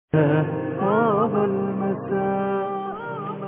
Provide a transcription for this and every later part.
طاب المساء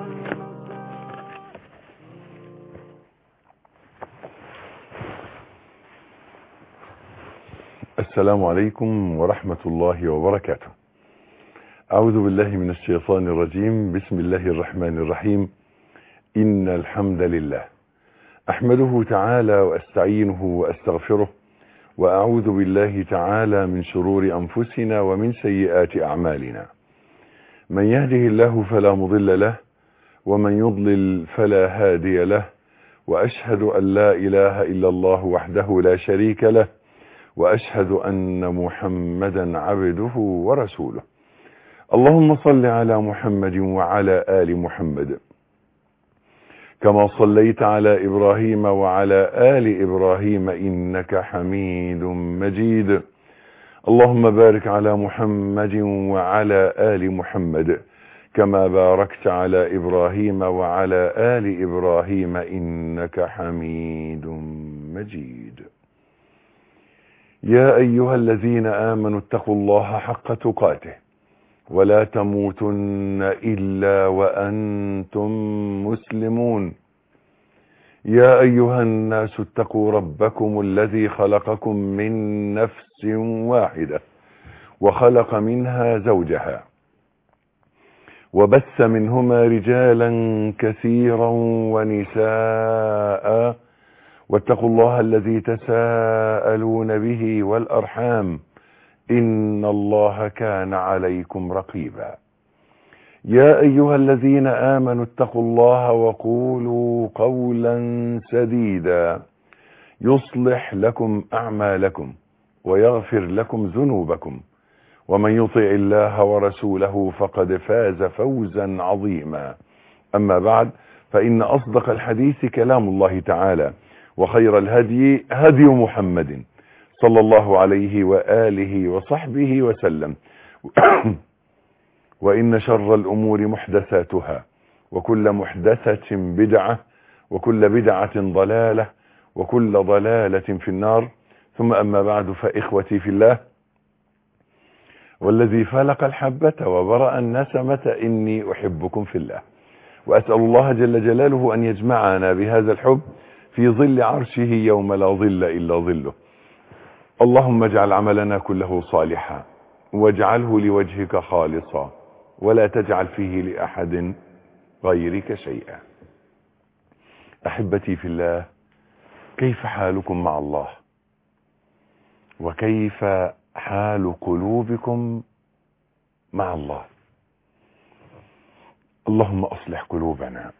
السلام عليكم ورحمة الله وبركاته أعوذ بالله من الشيطان الرجيم بسم الله الرحمن الرحيم إن الحمد لله أحمده تعالى وأستعينه وأستغفره وأعوذ بالله تعالى من شرور أنفسنا ومن سيئات أعمالنا من يهده الله فلا مضل له ومن يضلل فلا هادي له وأشهد أن لا إله إلا الله وحده لا شريك له وأشهد أن محمدا عبده ورسوله اللهم صل على محمد وعلى آل محمد كما صليت على إبراهيم وعلى آل إبراهيم إنك حميد مجيد اللهم بارك على محمد وعلى آل محمد كما باركت على إبراهيم وعلى آل إبراهيم إنك حميد مجيد يا أيها الذين آمنوا اتقوا الله حق تقاته ولا تموتن إلا وأنتم مسلمون يا أيها الناس اتقوا ربكم الذي خلقكم من نفس واحدة وخلق منها زوجها وبث منهما رجالا كثيرا ونساء واتقوا الله الذي تساءلون به والأرحام إن الله كان عليكم رقيبا يا أيها الذين آمنوا اتقوا الله وقولوا قولا سديدا يصلح لكم أعمالكم ويغفر لكم ذنوبكم ومن يطع الله ورسوله فقد فاز فوزا عظيما أما بعد فإن أصدق الحديث كلام الله تعالى وخير الهدي هدي محمد صلى الله عليه وآله وصحبه وسلم وإن شر الأمور محدثاتها وكل محدثة بدعة وكل بدعة ضلالة وكل ضلالة في النار ثم أما بعد فإخوتي في الله والذي فلق الحبة وبرأ النسمة إني أحبكم في الله وأسأل الله جل جلاله أن يجمعنا بهذا الحب في ظل عرشه يوم لا ظل إلا ظله اللهم اجعل عملنا كله صالحا واجعله لوجهك خالصا ولا تجعل فيه لأحد غيرك شيئا أحبتي في الله كيف حالكم مع الله وكيف حال قلوبكم مع الله اللهم أصلح قلوبنا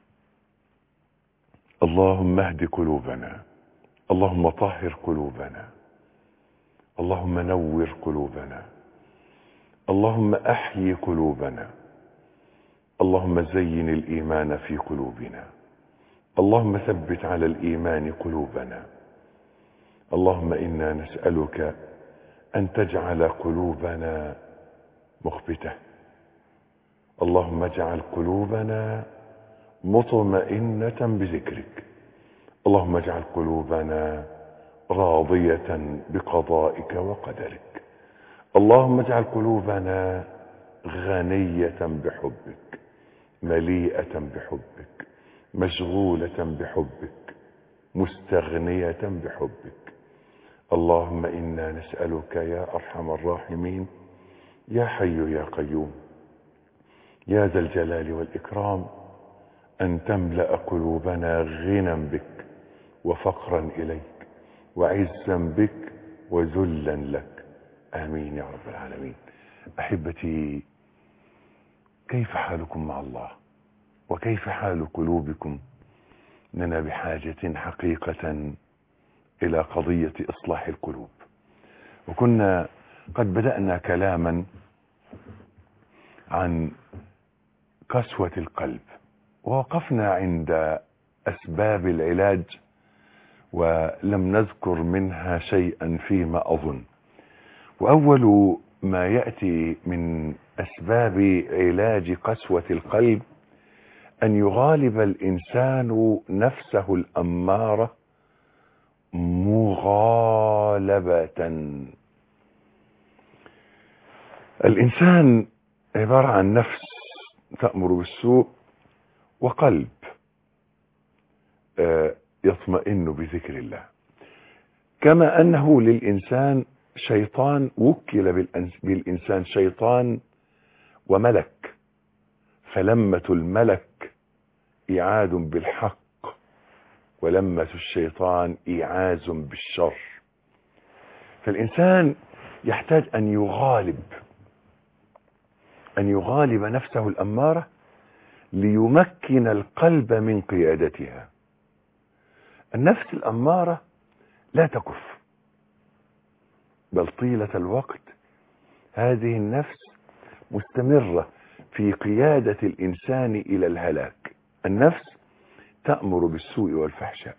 اللهم اهد قلوبنا اللهم طهر قلوبنا اللهم نور قلوبنا اللهم احيي قلوبنا اللهم زين الايمان في قلوبنا اللهم ثبت على الايمان قلوبنا اللهم انا نسالك ان تجعل قلوبنا مخبته اللهم اجعل قلوبنا مطمئنه بذكرك اللهم اجعل قلوبنا راضيه بقضائك وقدرك اللهم اجعل قلوبنا غنية بحبك مليئة بحبك مشغولة بحبك مستغنية بحبك اللهم إنا نسألك يا أرحم الراحمين يا حي يا قيوم يا ذا الجلال والإكرام أن تملأ قلوبنا غنى بك وفقرا إليك وعزا بك وذلا لك آمين يا رب العالمين أحبتي كيف حالكم مع الله وكيف حال قلوبكم إننا بحاجة حقيقة إلى قضية إصلاح القلوب وكنا قد بدأنا كلاما عن قسوة القلب ووقفنا عند أسباب العلاج ولم نذكر منها شيئا فيما أظن وأول ما يأتي من أسباب علاج قسوة القلب أن يغالب الإنسان نفسه الأمارة مغالبة الإنسان عبارة عن نفس تأمر بالسوء وقلب آه، يطمئن بذكر الله كما أنه للإنسان شيطان وكل بالأنس- بالإنسان شيطان وملك فلمة الملك إيعاد بالحق ولمة الشيطان إيعاز بالشر فالإنسان يحتاج أن يغالب أن يغالب نفسه الأمارة ليمكن القلب من قيادتها النفس الأمارة لا تكف بل طيلة الوقت هذه النفس مستمرة في قيادة الإنسان إلى الهلاك النفس تأمر بالسوء والفحشاء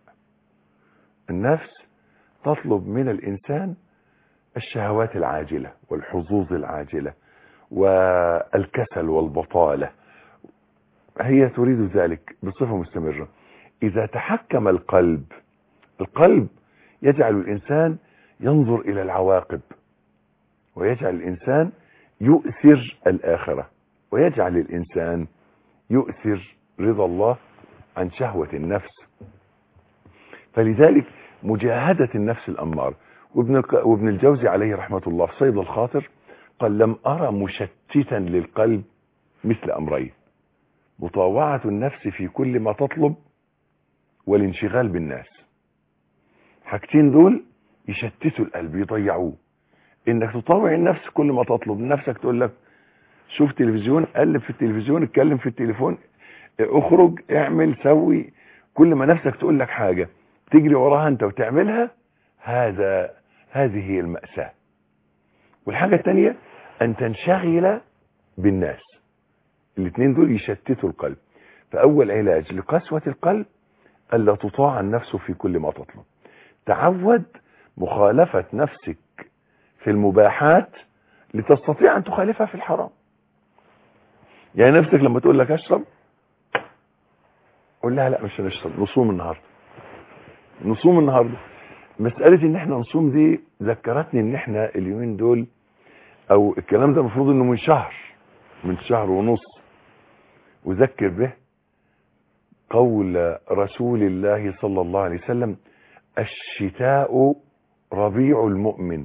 النفس تطلب من الإنسان الشهوات العاجلة والحظوظ العاجلة والكسل والبطالة هي تريد ذلك بصفة مستمرة إذا تحكم القلب القلب يجعل الإنسان ينظر إلى العواقب ويجعل الإنسان يؤثر الآخرة ويجعل الإنسان يؤثر رضا الله عن شهوة النفس فلذلك مجاهدة النفس الأمار وابن, الق- وابن الجوزي عليه رحمة الله في صيد الخاطر قال لم أرى مشتتا للقلب مثل أمرين مطاوعة النفس في كل ما تطلب والانشغال بالناس حاجتين دول يشتتوا القلب يضيعوه انك تطاوع النفس كل ما تطلب نفسك تقول لك شوف تلفزيون قلب في التلفزيون اتكلم في التليفون اخرج اعمل سوي كل ما نفسك تقول لك حاجة تجري وراها انت وتعملها هذا هذه هي المأساة والحاجة التانية ان تنشغل بالناس الاثنين دول يشتتوا القلب فاول علاج لقسوة القلب الا تطاع النفس في كل ما تطلب تعود مخالفة نفسك في المباحات لتستطيع ان تخالفها في الحرام يعني نفسك لما تقول لك اشرب قول لها لا مش هنشرب نصوم النهارده نصوم النهارده مسألة ان احنا نصوم دي ذكرتني ان احنا اليومين دول او الكلام ده المفروض انه من شهر من شهر ونص وذكر به قول رسول الله صلى الله عليه وسلم الشتاء ربيع المؤمن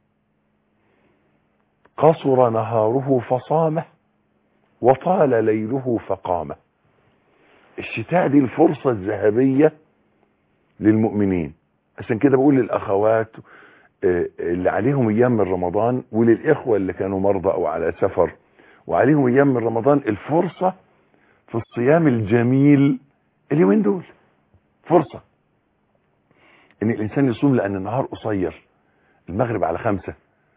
قصر نهاره فصامه وطال ليله فقامه الشتاء دي الفرصة الذهبية للمؤمنين عشان كده بقول للأخوات آه، اللي عليهم أيام من رمضان وللإخوة اللي كانوا مرضى أو على سفر وعليهم أيام من رمضان الفرصة في الصيام الجميل اليومين دول فرصة ان الانسان يصوم لان النهار قصير المغرب على خمسة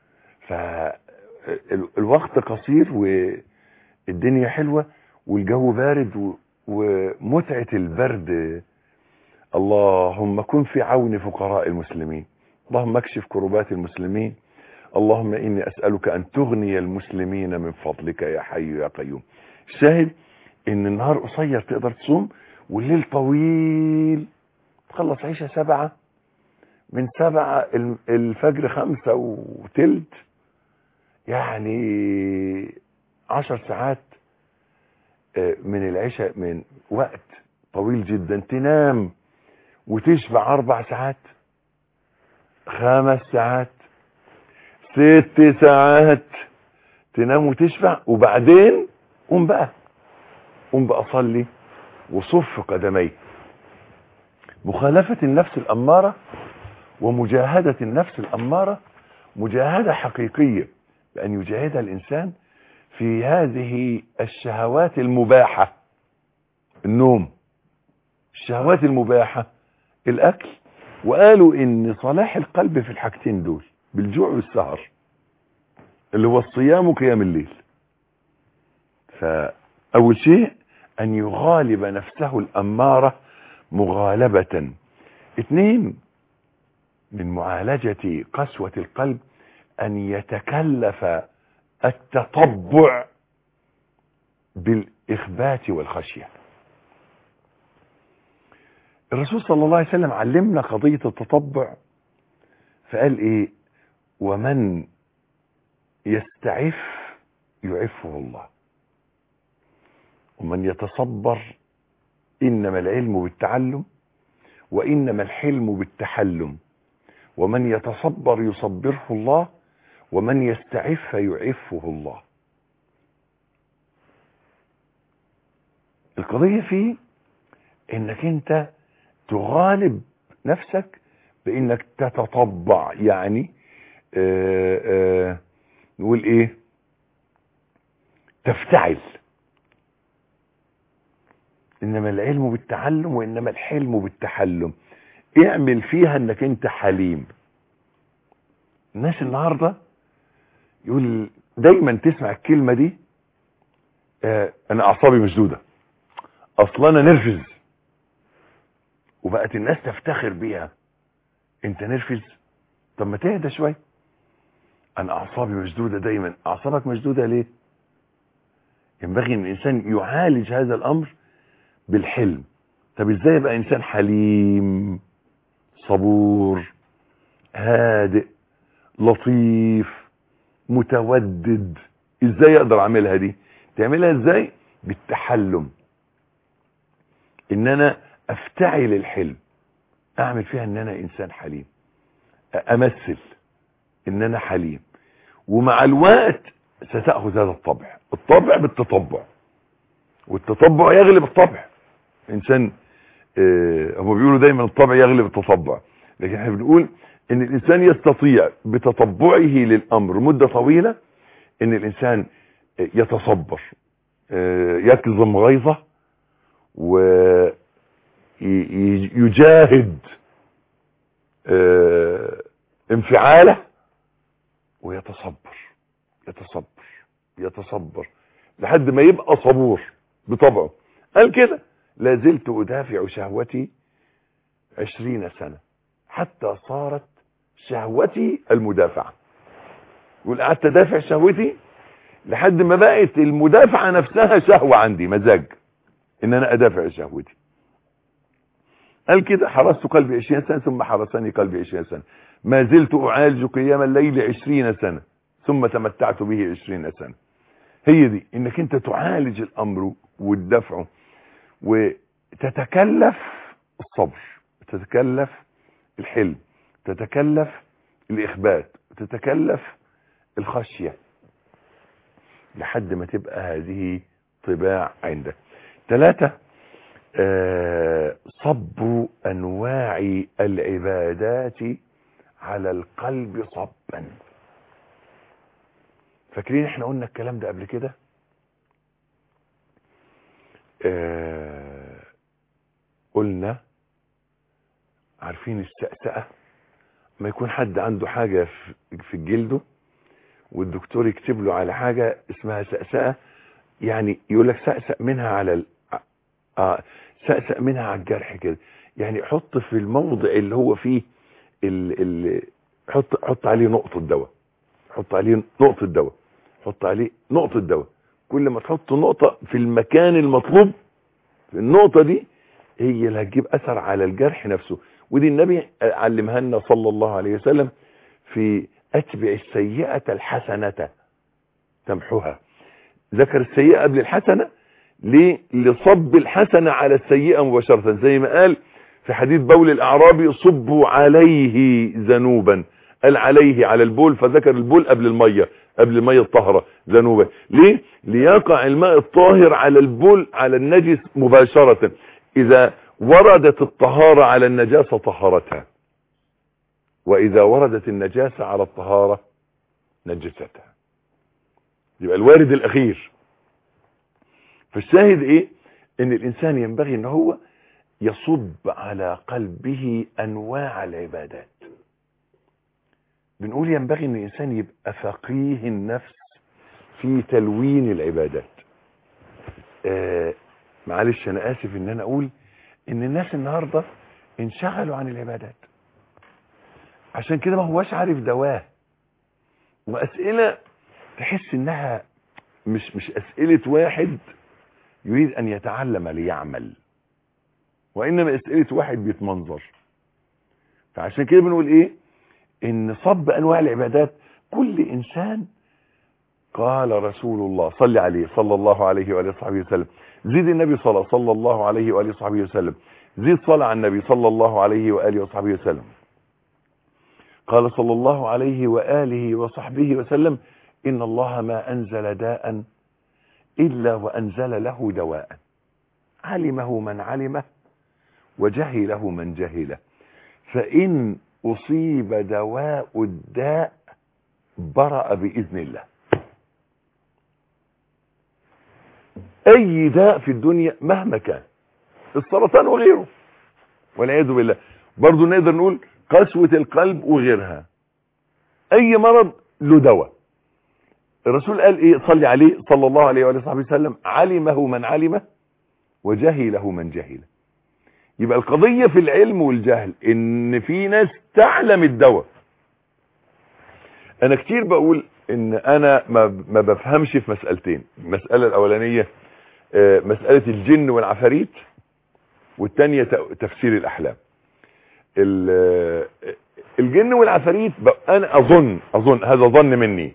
فالوقت قصير والدنيا حلوة والجو بارد و- ومتعة البرد اللهم كن في عون فقراء المسلمين اللهم اكشف كربات المسلمين اللهم اني اسألك ان تغني المسلمين من فضلك يا حي يا قيوم الشاهد ان النهار قصير تقدر تصوم والليل طويل تخلص عيشة سبعة من سبعة الم- الفجر خمسة وتلت يعني عشر ساعات آه، من العشاء من وقت طويل جدا تنام وتشبع اربع ساعات خمس ساعات ست ساعات تنام وتشبع وبعدين قوم بقى قوم بقى صلي وصف قدميك مخالفة النفس الأمارة ومجاهدة النفس الأمارة مجاهدة حقيقية بأن يجاهدها الإنسان في هذه الشهوات المباحة النوم الشهوات المباحة الأكل وقالوا إن صلاح القلب في الحاجتين دول بالجوع والسهر اللي هو الصيام وقيام الليل فأول شيء أن يغالب نفسه الأمارة مغالبة اثنين من معالجة قسوة القلب أن يتكلف التطبع بالإخبات والخشية الرسول صلى الله عليه وسلم علمنا قضية التطبع فقال إيه ومن يستعف يعفه الله ومن يتصبر إنما العلم بالتعلم وإنما الحلم بالتحلم ومن يتصبر يصبره الله ومن يستعف يعفه الله القضية فيه انك انت تغالب نفسك بانك تتطبع يعني آآ آآ نقول ايه تفتعل انما العلم بالتعلم وانما الحلم بالتحلم اعمل فيها انك انت حليم الناس النهاردة يقول دايما تسمع الكلمة دي آه انا اعصابي مشدودة اصلا انا نرفز وبقت الناس تفتخر بيها انت نرفز طب ما تهدى شوية انا اعصابي مشدودة دايما اعصابك مشدودة ليه ينبغي ان الانسان يعالج هذا الامر بالحلم طب ازاي يبقى انسان حليم صبور هادئ لطيف متودد ازاي اقدر اعملها دي تعملها ازاي بالتحلم ان انا افتعل الحلم اعمل فيها ان انا انسان حليم امثل ان انا حليم ومع الوقت ستأخذ هذا الطبع الطبع بالتطبع والتطبع يغلب الطبع انسان اه هم بيقولوا دايما الطبع يغلب التطبع لكن احنا بنقول ان الانسان يستطيع بتطبعه للامر مدة طويلة ان الانسان يتصبر اه يكظم غيظه ويجاهد اه انفعاله ويتصبر يتصبر يتصبر لحد ما يبقى صبور بطبعه قال كده لا زلت أدافع شهوتي عشرين سنة حتى صارت شهوتي المدافعة يقول قعدت أدافع شهوتي لحد ما بقت المدافعة نفسها شهوة عندي مزاج ان انا ادافع شهوتي قال كده حرست قلبي عشرين سنة ثم حرسني قلبي عشرين سنة ما زلت اعالج قيام الليل عشرين سنة ثم تمتعت به عشرين سنة هي دي انك انت تعالج الامر وتدفعه وتتكلف الصبر تتكلف الحلم تتكلف الاخبات تتكلف الخشية لحد ما تبقى هذه طباع عندك ثلاثة آه صب انواع العبادات على القلب صبا فاكرين احنا قلنا الكلام ده قبل كده آه قلنا عارفين السأسأة ما يكون حد عنده حاجة في جلده والدكتور يكتب له على حاجة اسمها سأسأة يعني يقول لك سأسأ منها على ال... آه سأسأ منها على الجرح كده يعني حط في الموضع اللي هو فيه ال... ال... حط حط عليه نقطة دواء حط عليه نقطة دواء حط عليه نقطة دواء كل ما تحط نقطة في المكان المطلوب النقطة دي هي اللي هتجيب اثر على الجرح نفسه ودي النبي علمها لنا صلى الله عليه وسلم في اتبع السيئة الحسنة تمحوها ذكر السيئة قبل الحسنة ليه لصب الحسنة على السيئة مباشرة زي ما قال في حديث بول الاعرابي صبوا عليه ذنوبا قال عليه على البول فذكر البول قبل المية قبل المية الطهرة ذنوبا ليه ليقع الماء الطاهر على البول على النجس مباشرة اذا وردت الطهارة على النجاسة طهرتها واذا وردت النجاسة على الطهارة نجستها يبقى الوارد الاخير فالشاهد ايه ان الانسان ينبغي ان هو يصب على قلبه انواع العبادات بنقول ينبغي ان الانسان يبقى فقيه النفس في تلوين العبادات آه معلش انا اسف ان انا اقول ان الناس النهاردة انشغلوا عن العبادات عشان كده ما هواش عارف دواه واسئلة تحس انها مش مش اسئلة واحد يريد ان يتعلم ليعمل وانما اسئلة واحد بيتمنظر فعشان كده بنقول ايه ان صب انواع العبادات كل انسان قال رسول الله صل عليه صلى الله عليه وآله وصحبه وسلم زيد النبي صلى صلى الله عليه وآله وصحبه وسلم زيد صلى على النبي صلى الله عليه وآله وصحبه وسلم قال صلى الله عليه وآله وصحبه وسلم إن الله ما أنزل داء إلا وأنزل له دواء علمه من علمه وجهله من جهله فإن أصيب دواء الداء برأ بإذن الله أي داء في الدنيا مهما كان السرطان وغيره والعياذ بالله برضو نقدر نقول قسوة القلب وغيرها أي مرض له دواء الرسول قال إيه صلي عليه صلى الله عليه وآله وصحبه وسلم علمه من علمه وجهله من جهله يبقى القضية في العلم والجهل ان في ناس تعلم الدواء انا كتير بقول ان انا ما, ما بفهمش في مسألتين المسألة الاولانية آه، مسألة الجن والعفاريت والتانية ت- تفسير الاحلام ال- آه، الجن والعفاريت ب- انا اظن اظن هذا ظن مني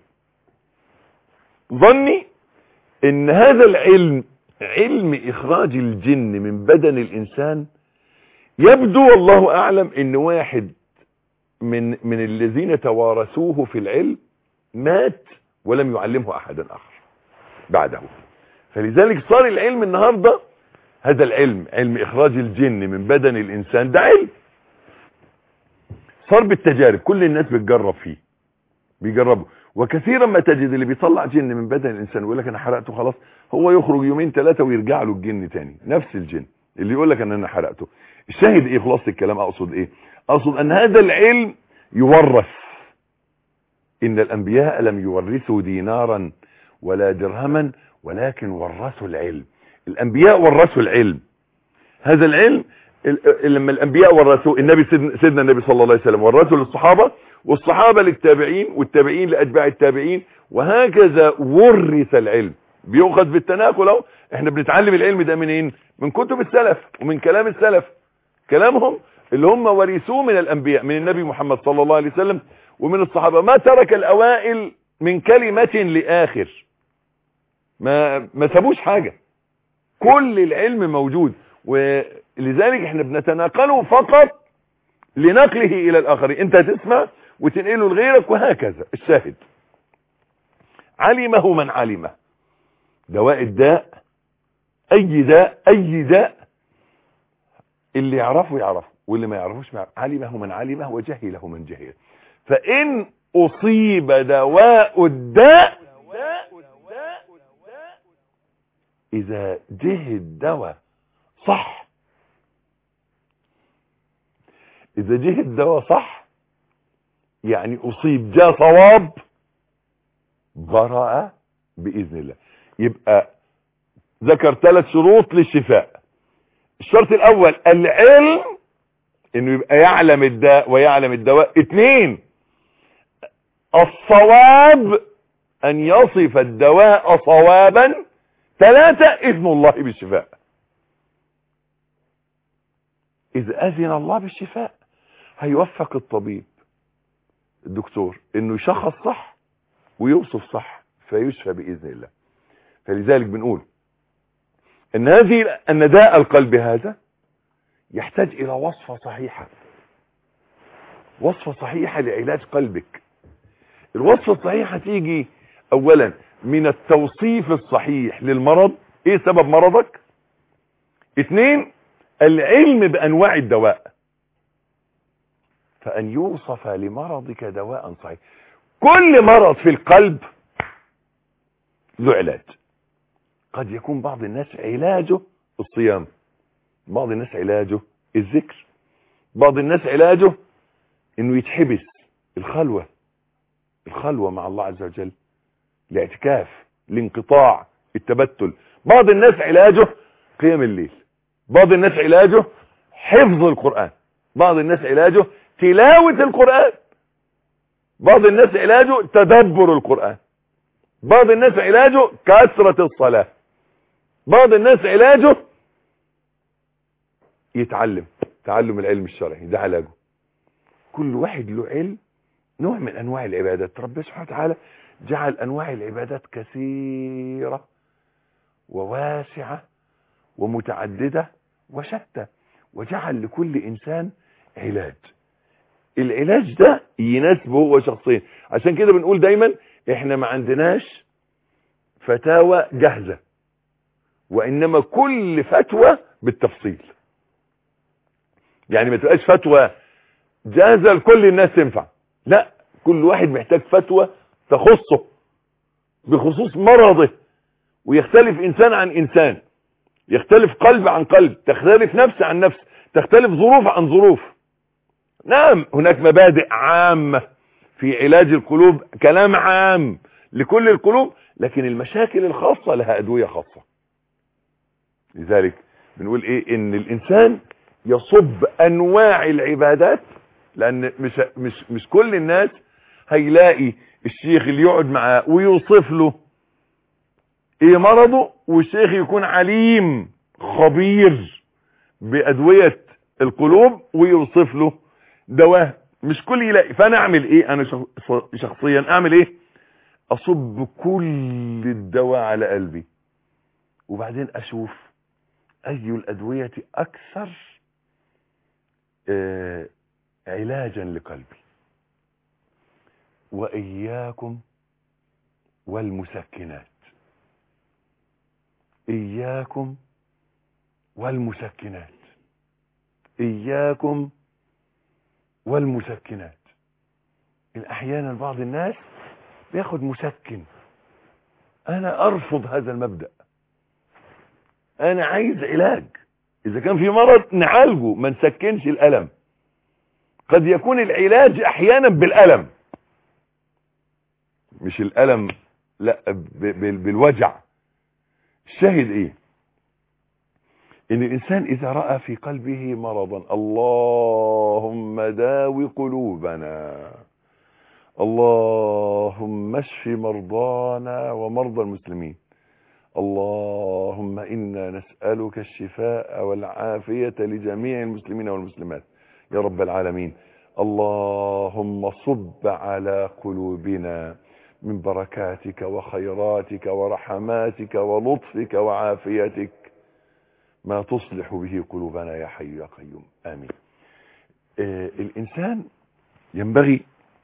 ظني ان هذا العلم علم اخراج الجن من بدن الانسان يبدو والله اعلم ان واحد من من الذين توارثوه في العلم مات ولم يعلمه احدا اخر بعده فلذلك صار العلم النهارده هذا العلم علم اخراج الجن من بدن الانسان ده علم صار بالتجارب كل الناس بتجرب فيه بيجربوا وكثيرا ما تجد اللي بيطلع جن من بدن الانسان ويقول لك انا حرقته خلاص هو يخرج يومين ثلاثه ويرجع له الجن تاني نفس الجن اللي يقول لك ان انا حرقته الشاهد ايه خلاصه الكلام اقصد ايه اقصد ان هذا العلم يورث ان الانبياء لم يورثوا دينارا ولا درهما ولكن ورثوا العلم الانبياء ورثوا العلم هذا العلم ال- لما الانبياء ورثوا النبي سيدنا سيدنا النبي صلى الله عليه وسلم ورثوا للصحابه والصحابه للتابعين والتابعين لاتباع التابعين وهكذا ورث العلم بيؤخذ بالتناقل اهو احنا بنتعلم العلم ده منين من كتب السلف ومن كلام السلف كلامهم اللي هم ورثوه من الانبياء من النبي محمد صلى الله عليه وسلم ومن الصحابه ما ترك الاوائل من كلمه لاخر ما ما سابوش حاجه كل العلم موجود ولذلك احنا بنتناقله فقط لنقله الى الاخرين انت هتسمع وتنقله لغيرك وهكذا الشاهد علمه من علمه دواء الداء اي داء اي داء اللي يعرفه يعرفه واللي ما يعرفوش ما يعرف. علمه من علمه وجهله من جهله فان اصيب دواء الداء اذا جه الدواء صح اذا جه الدواء صح يعني اصيب جاء صواب برأ باذن الله يبقى ذكر ثلاث شروط للشفاء الشرط الاول العلم انه يبقى يعلم الداء ويعلم الدواء اثنين الصواب ان يصف الدواء صوابا ثلاثة اذن الله بالشفاء اذا اذن الله بالشفاء هيوفق الطبيب الدكتور انه يشخص صح ويوصف صح فيشفى باذن الله فلذلك بنقول ان هذه ان داء القلب هذا يحتاج الى وصفة صحيحة وصفة صحيحة لعلاج قلبك الوصفة الصحيحة تيجي اولا من التوصيف الصحيح للمرض ايه سبب مرضك اثنين العلم بانواع الدواء فان يوصف لمرضك دواء صحيح كل مرض في القلب له علاج قد يكون بعض الناس علاجه الصيام بعض الناس علاجه الذكر بعض الناس علاجه انه يتحبس الخلوة الخلوة مع الله عز وجل الاعتكاف الانقطاع التبتل بعض الناس علاجه قيام الليل بعض الناس علاجه حفظ القرآن بعض الناس علاجه تلاوة القرآن بعض الناس علاجه تدبر القرآن بعض الناس علاجه كثرة الصلاة بعض الناس علاجه يتعلم تعلم العلم الشرعي ده علاجه كل واحد له علم نوع من انواع العبادات ربنا سبحانه وتعالى جعل انواع العبادات كثيرة وواسعة ومتعددة وشتى وجعل لكل انسان علاج العلاج ده يناسبه هو شخصيا عشان كده بنقول دايما احنا ما عندناش فتاوى جاهزة وانما كل فتوى بالتفصيل يعني ما تبقاش فتوى جاهزة لكل الناس تنفع لا كل واحد محتاج فتوى تخصه بخصوص مرضه ويختلف انسان عن انسان يختلف قلب عن قلب تختلف نفس عن نفس تختلف ظروف عن ظروف نعم هناك مبادئ عامة في علاج القلوب كلام عام لكل القلوب لكن المشاكل الخاصة لها أدوية خاصة لذلك بنقول ايه ان الانسان يصب انواع العبادات لان مش, مش, مش كل الناس هيلاقي الشيخ اللي يقعد معاه ويوصف له ايه مرضه والشيخ يكون عليم خبير بادوية القلوب ويوصف له دواء مش كل يلاقي فانا اعمل ايه انا شخصيا اعمل ايه اصب كل الدواء على قلبي وبعدين اشوف اي الادوية اكثر آه علاجا لقلبي واياكم والمسكنات اياكم والمسكنات اياكم والمسكنات احيانا بعض الناس بياخد مسكن انا ارفض هذا المبدأ انا عايز علاج اذا كان في مرض نعالجه ما نسكنش الالم قد يكون العلاج احيانا بالالم مش الالم لا بالوجع الشاهد ايه ان الانسان اذا رأى في قلبه مرضا اللهم داوي قلوبنا اللهم اشف مرضانا ومرضى المسلمين اللهم انا نسألك الشفاء والعافية لجميع المسلمين والمسلمات يا رب العالمين اللهم صب على قلوبنا من بركاتك وخيراتك ورحماتك ولطفك وعافيتك ما تصلح به قلوبنا يا حي يا قيوم آمين آه الإنسان ينبغي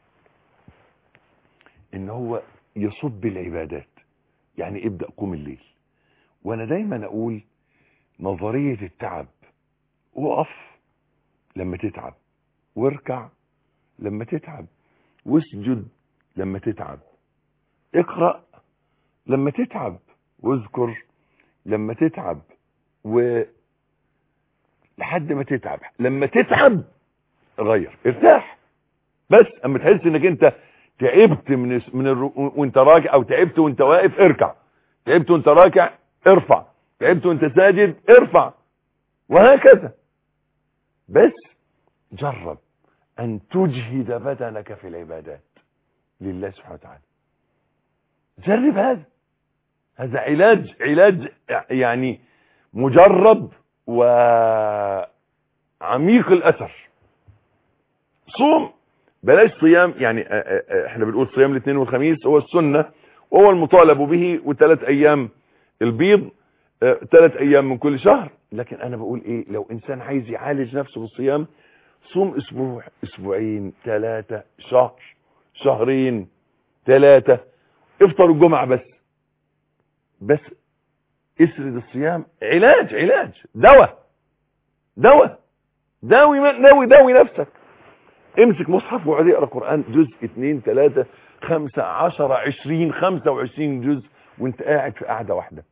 ان هو يصب العبادات يعني ابدأ قوم الليل وانا دايما اقول نظرية التعب وقف لما تتعب واركع لما تتعب واسجد لما تتعب اقرأ لما تتعب واذكر لما تتعب و لحد ما تتعب لما تتعب غير ارتاح بس اما تحس انك انت تعبت من من الرو... وانت راكع او تعبت وانت واقف اركع تعبت وانت راكع ارفع تعبت وانت ساجد ارفع وهكذا بس جرب ان تجهد بدنك في العبادات لله سبحانه وتعالى جرب هذا هذا علاج علاج يعني مجرب وعميق الاثر صوم بلاش صيام يعني احنا بنقول صيام الاثنين والخميس هو السنة وهو المطالب به وثلاث ايام البيض ثلاث ايام من كل شهر لكن انا بقول ايه لو انسان عايز يعالج نفسه بالصيام صوم اسبوع اسبوعين ثلاثة شهر شهرين ثلاثة افطر الجمعة بس بس اسرد الصيام علاج علاج دواء دواء داوي داوي داوي نفسك امسك مصحف واقعد اقرا قران جزء اثنين ثلاثة خمسة عشرة عشرين خمسة وعشرين جزء وانت قاعد في قاعدة واحدة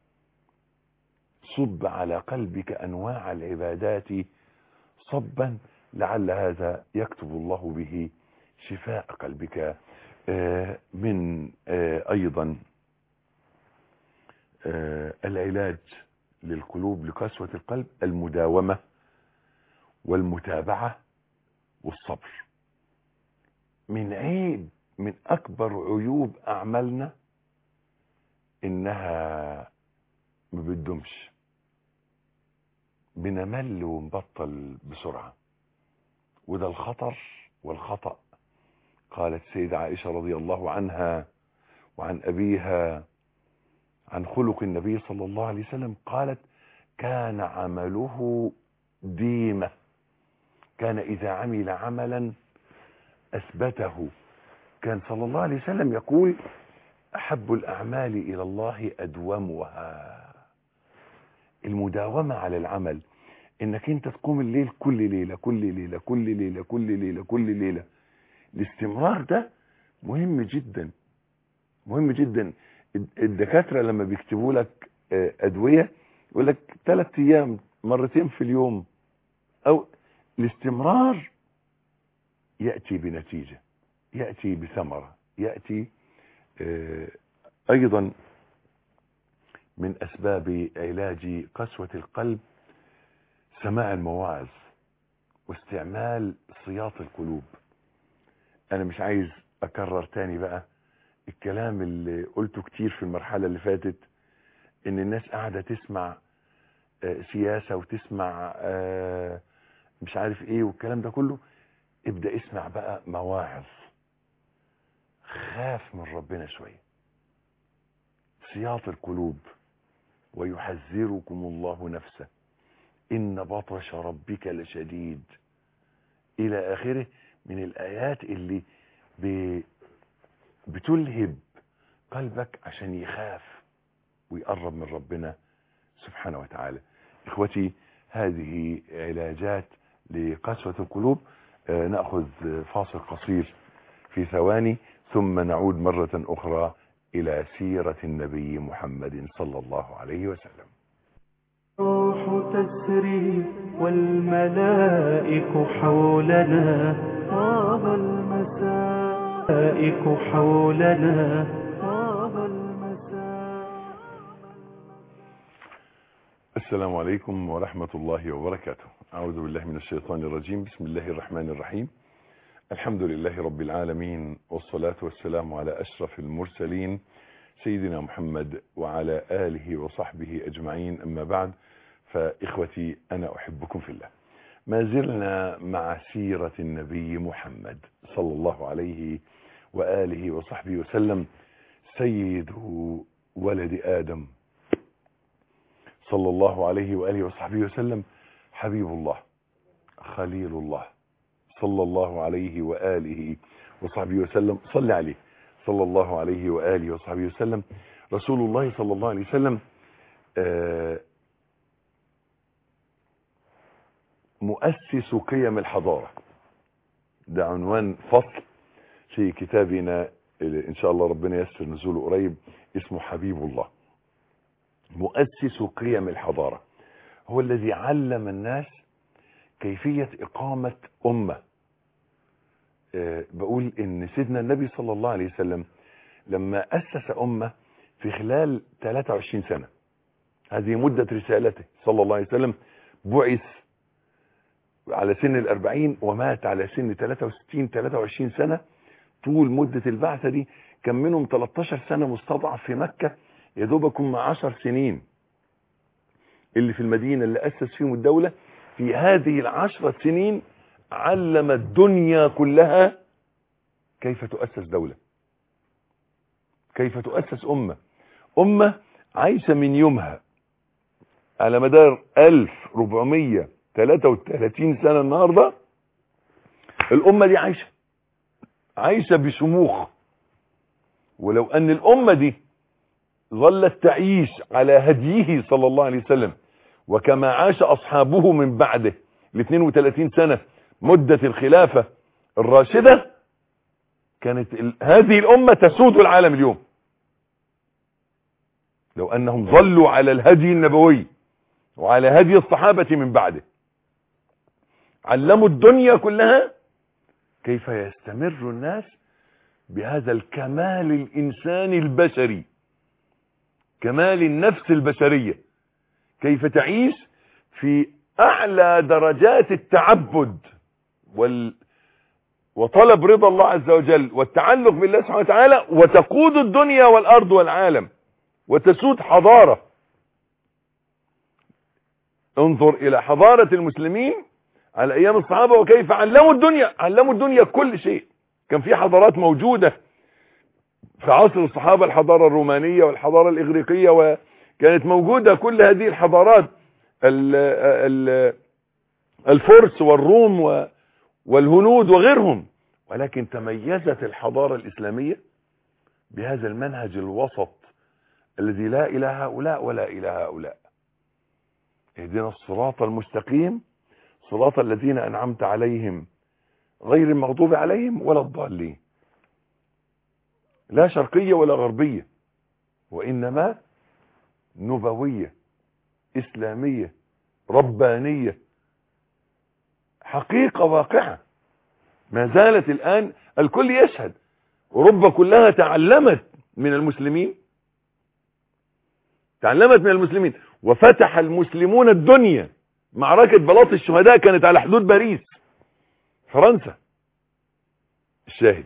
صب على قلبك انواع العبادات صبا لعل هذا يكتب الله به شفاء قلبك من ايضا العلاج للقلوب لقسوة القلب المداومة والمتابعة والصبر من عيب من اكبر عيوب اعمالنا انها ما بتدومش بنمل ونبطل بسرعة وده الخطر والخطأ قالت سيدة عائشة رضي الله عنها وعن أبيها عن خلق النبي صلى الله عليه وسلم قالت كان عمله ديمة كان إذا عمل عملا أثبته كان صلى الله عليه وسلم يقول أحب الأعمال إلى الله أدومها المداومة على العمل إنك أنت تقوم الليل كل ليلة كل ليلة كل ليلة كل ليلة كل ليلة الاستمرار ده مهم جدا مهم جدا الدكاترة لما بيكتبوا لك أدوية يقول لك ثلاث أيام مرتين في اليوم أو الاستمرار يأتي بنتيجة يأتي بثمرة يأتي أيضا من أسباب علاج قسوة القلب سماع المواعظ واستعمال صياط القلوب أنا مش عايز أكرر تاني بقى الكلام اللي قلته كتير في المرحلة اللي فاتت إن الناس قاعدة تسمع سياسة وتسمع مش عارف إيه والكلام ده كله ابدأ اسمع بقى مواعظ خاف من ربنا شوية سياط القلوب ويحذركم الله نفسه إن بطش ربك لشديد إلى آخره من الآيات اللي بتلهب قلبك عشان يخاف ويقرب من ربنا سبحانه وتعالى إخوتي هذه علاجات لقسوة القلوب آه نأخذ فاصل قصير في ثواني ثم نعود مرة أخرى إلى سيرة النبي محمد صلى الله عليه وسلم الروح تسري والملائك حولنا طاب المساء الملائك حولنا طاب المساء السلام عليكم ورحمة الله وبركاته أعوذ بالله من الشيطان الرجيم بسم الله الرحمن الرحيم الحمد لله رب العالمين والصلاة والسلام على أشرف المرسلين سيدنا محمد وعلى آله وصحبه أجمعين أما بعد فإخوتي أنا أحبكم في الله ما زلنا مع سيرة النبي محمد صلى الله عليه وآله وصحبه وسلم سيد ولد آدم صلى الله عليه وآله وصحبه وسلم حبيب الله خليل الله صلى الله عليه وآله وصحبه وسلم صلى عليه صلى الله عليه وآله وصحبه وسلم رسول الله صلى الله عليه وسلم آه مؤسس قيم الحضارة ده عنوان فصل في كتابنا إن شاء الله ربنا يسر نزوله قريب اسمه حبيب الله مؤسس قيم الحضارة هو الذي علم الناس كيفية إقامة أمة أه بقول إن سيدنا النبي صلى الله عليه وسلم لما أسس أمة في خلال 23 سنة هذه مدة رسالته صلى الله عليه وسلم بعث على سن الأربعين ومات على سن 63 23 سنة طول مدة البعثة دي كان منهم 13 سنة مستضعف في مكة يا دوبكم مع 10 سنين اللي في المدينة اللي أسس فيهم الدولة في هذه العشرة سنين علم الدنيا كلها كيف تؤسس دولة كيف تؤسس أمة أمة عايشة من يومها على مدار 1433 سنة النهاردة الأمة دي عايشة عايشة بشموخ ولو أن الأمة دي ظلت تعيش على هديه صلى الله عليه وسلم وكما عاش أصحابه من بعده ل 32 سنة مدة الخلافة الراشدة كانت ال... هذه الأمة تسود العالم اليوم لو أنهم ظلوا على الهدي النبوي وعلى هدي الصحابة من بعده علموا الدنيا كلها كيف يستمر الناس بهذا الكمال الإنساني البشري كمال النفس البشرية كيف تعيش في أعلى درجات التعبد وال وطلب رضا الله عز وجل والتعلق بالله سبحانه وتعالى وتقود الدنيا والأرض والعالم وتسود حضارة انظر إلى حضارة المسلمين على أيام الصحابة وكيف علموا الدنيا علموا الدنيا كل شيء كان في حضارات موجودة في عصر الصحابة الحضارة الرومانية والحضارة الإغريقية وكانت موجودة كل هذه الحضارات ال ال الفرس والروم و- والهنود وغيرهم ولكن تميزت الحضارة الإسلامية بهذا المنهج الوسط الذي لا إلى هؤلاء ولا إلى هؤلاء اهدنا الصراط المستقيم صراط الذين أنعمت عليهم غير المغضوب عليهم ولا الضالين لا شرقية ولا غربية وإنما نبوية إسلامية ربانية حقيقة واقعة ما زالت الآن الكل يشهد أوروبا كلها تعلمت من المسلمين تعلمت من المسلمين وفتح المسلمون الدنيا معركة بلاط الشهداء كانت على حدود باريس فرنسا الشاهد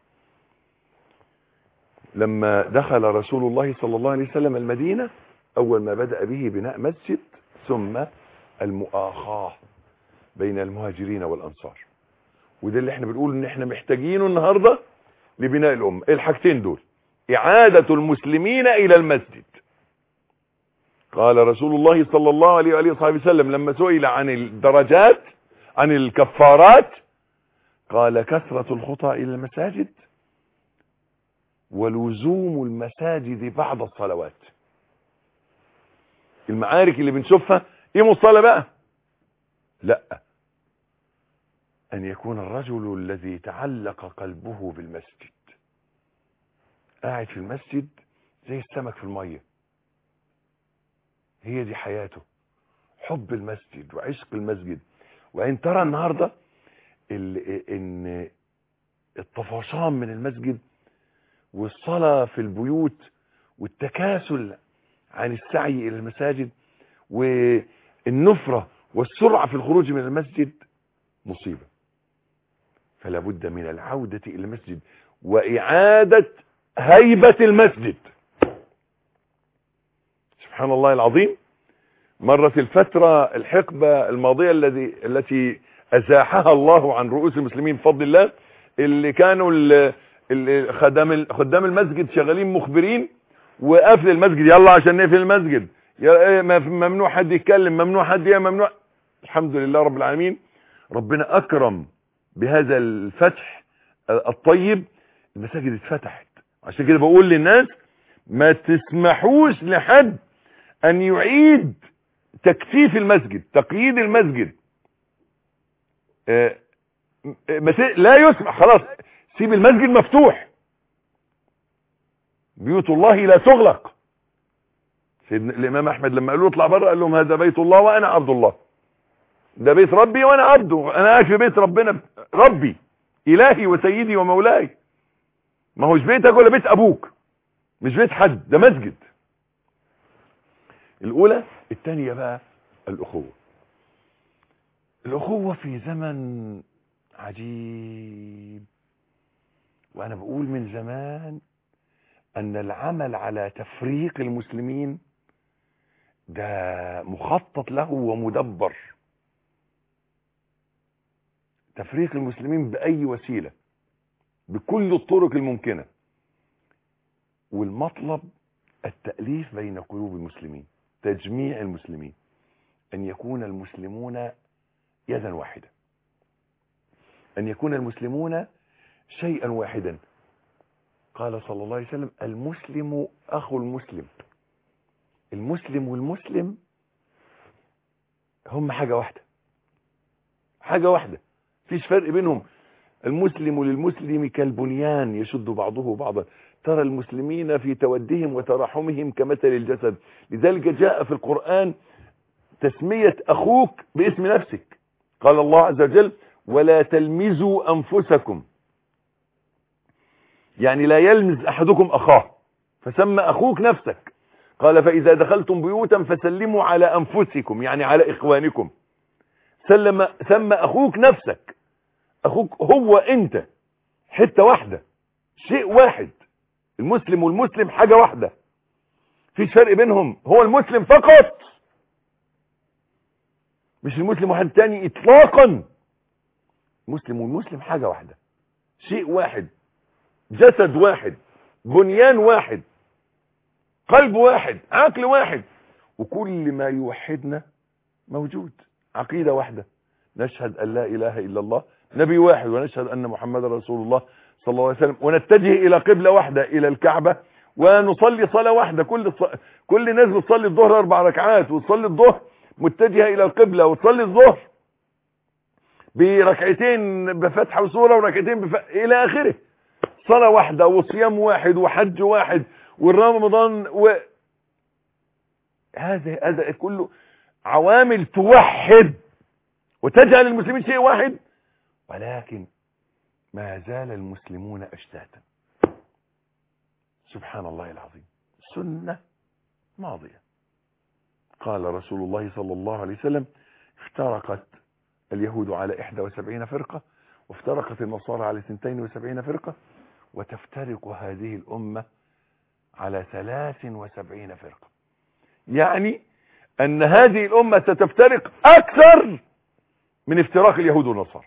لما دخل رسول الله صلى الله عليه وسلم المدينة أول ما بدأ به بناء مسجد ثم المؤاخاة بين المهاجرين والأنصار وده اللي احنا بنقول ان احنا محتاجينه النهاردة لبناء الأمة الحاجتين دول إعادة المسلمين إلى المسجد قال رسول الله صلى الله عليه وآله وصحبه وسلم لما سئل عن الدرجات عن الكفارات قال كثرة الخطى إلى المساجد ولزوم المساجد بعد الصلوات المعارك اللي بنشوفها ايه مصطلح بقى لا ان يكون الرجل الذي تعلق قلبه بالمسجد قاعد في المسجد زي السمك في المية هي دي حياته حب المسجد وعشق المسجد وان ترى النهاردة ال- ان الطفشان من المسجد والصلاة في البيوت والتكاسل عن السعي إلى المساجد والنفرة والسرعة في الخروج من المسجد مصيبة فلا بد من العودة إلى المسجد وإعادة هيبة المسجد سبحان الله العظيم مرت الفترة الحقبة الماضية الذي التي أزاحها الله عن رؤوس المسلمين بفضل الله اللي كانوا ال- ال- خدام خدام المسجد شغالين مخبرين وقفل المسجد يلا عشان نقفل المسجد يا- إيه، ما- ممنوع حد يتكلم ممنوع حد يا ممنوع الحمد لله رب العالمين ربنا أكرم بهذا الفتح الطيب المساجد اتفتحت عشان كده بقول للناس ما تسمحوش لحد ان يعيد تكثيف المسجد تقييد المسجد آه، آه، ما ت- لا يسمح خلاص سيب المسجد مفتوح بيوت الله لا تغلق سيدنا الامام احمد لما قالوا له اطلع بره قال لهم هذا بيت الله وانا عبد الله ده بيت ربي وانا عبده انا قاعد في بيت ربنا ربي الهي وسيدي ومولاي ما هوش بيتك ولا بيت ابوك مش بيت حد ده مسجد الاولى الثانيه بقى الاخوه الاخوه في زمن عجيب وانا بقول من زمان ان العمل على تفريق المسلمين ده مخطط له ومدبر تفريق المسلمين باي وسيله بكل الطرق الممكنه والمطلب التاليف بين قلوب المسلمين تجميع المسلمين ان يكون المسلمون يدا واحده ان يكون المسلمون شيئا واحدا قال صلى الله عليه وسلم المسلم اخو المسلم المسلم والمسلم هم حاجه واحده حاجه واحده فيش فرق بينهم المسلم للمسلم كالبنيان يشد بعضه بعضا ترى المسلمين في تودهم وتراحمهم كمثل الجسد لذلك جاء في القرآن تسمية أخوك باسم نفسك قال الله عز وجل ولا تلمزوا أنفسكم يعني لا يلمز أحدكم أخاه فسمى أخوك نفسك قال فإذا دخلتم بيوتا فسلموا على أنفسكم يعني على إخوانكم سلم سمى أخوك نفسك أخوك هو أنت حتة واحدة شيء واحد المسلم والمسلم حاجة واحدة فيش فرق بينهم هو المسلم فقط مش المسلم واحد تاني اطلاقا مسلم والمسلم حاجة واحدة شيء واحد جسد واحد بنيان واحد قلب واحد عقل واحد وكل ما يوحدنا موجود عقيدة واحدة نشهد أن لا إله إلا الله نبي واحد ونشهد أن محمد رسول الله صلى الله عليه وسلم ونتجه إلى قبلة واحدة إلى الكعبة ونصلي صلاة واحدة كل ص... كل الناس بتصلي الظهر أربع ركعات وتصلي الظهر متجهة إلى القبلة وتصلي الظهر بركعتين بفتحة وسورة وركعتين بف... إلى آخره صلاة واحدة وصيام واحد وحج واحد والرمضان و هذا هذا كله عوامل توحد وتجعل المسلمين شيء واحد ولكن ما زال المسلمون أشتاتا سبحان الله العظيم سنة ماضية قال رسول الله صلى الله عليه وسلم افترقت اليهود على 71 فرقة وافترقت النصارى على 72 فرقة وتفترق هذه الأمة على 73 فرقة يعني أن هذه الأمة ستفترق أكثر من افتراق اليهود والنصارى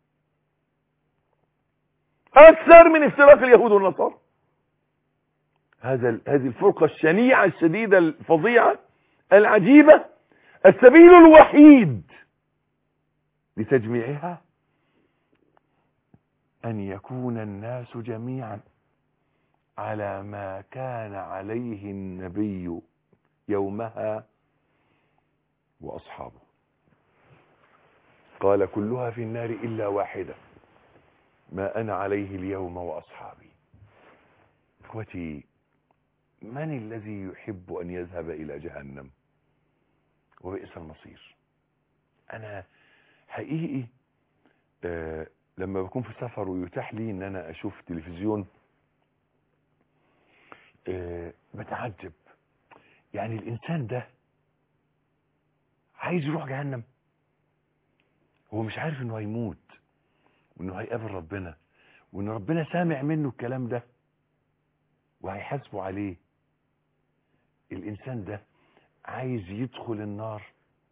أكثر من افتراق اليهود والنصارى هذا هذه الفرقة الشنيعة الشديدة الفظيعة العجيبة السبيل الوحيد لتجميعها أن يكون الناس جميعا على ما كان عليه النبي يومها وأصحابه قال كلها في النار إلا واحدة ما أنا عليه اليوم وأصحابي إخوتي من الذي يحب أن يذهب إلى جهنم وبئس المصير أنا حقيقي آه لما بكون في سفر ويتاح لي ان انا اشوف تلفزيون آه بتعجب يعني الانسان ده عايز يروح جهنم هو مش عارف انه هيموت وانه هيقابل ربنا وان ربنا سامع منه الكلام ده وهيحاسبه عليه الانسان ده عايز يدخل النار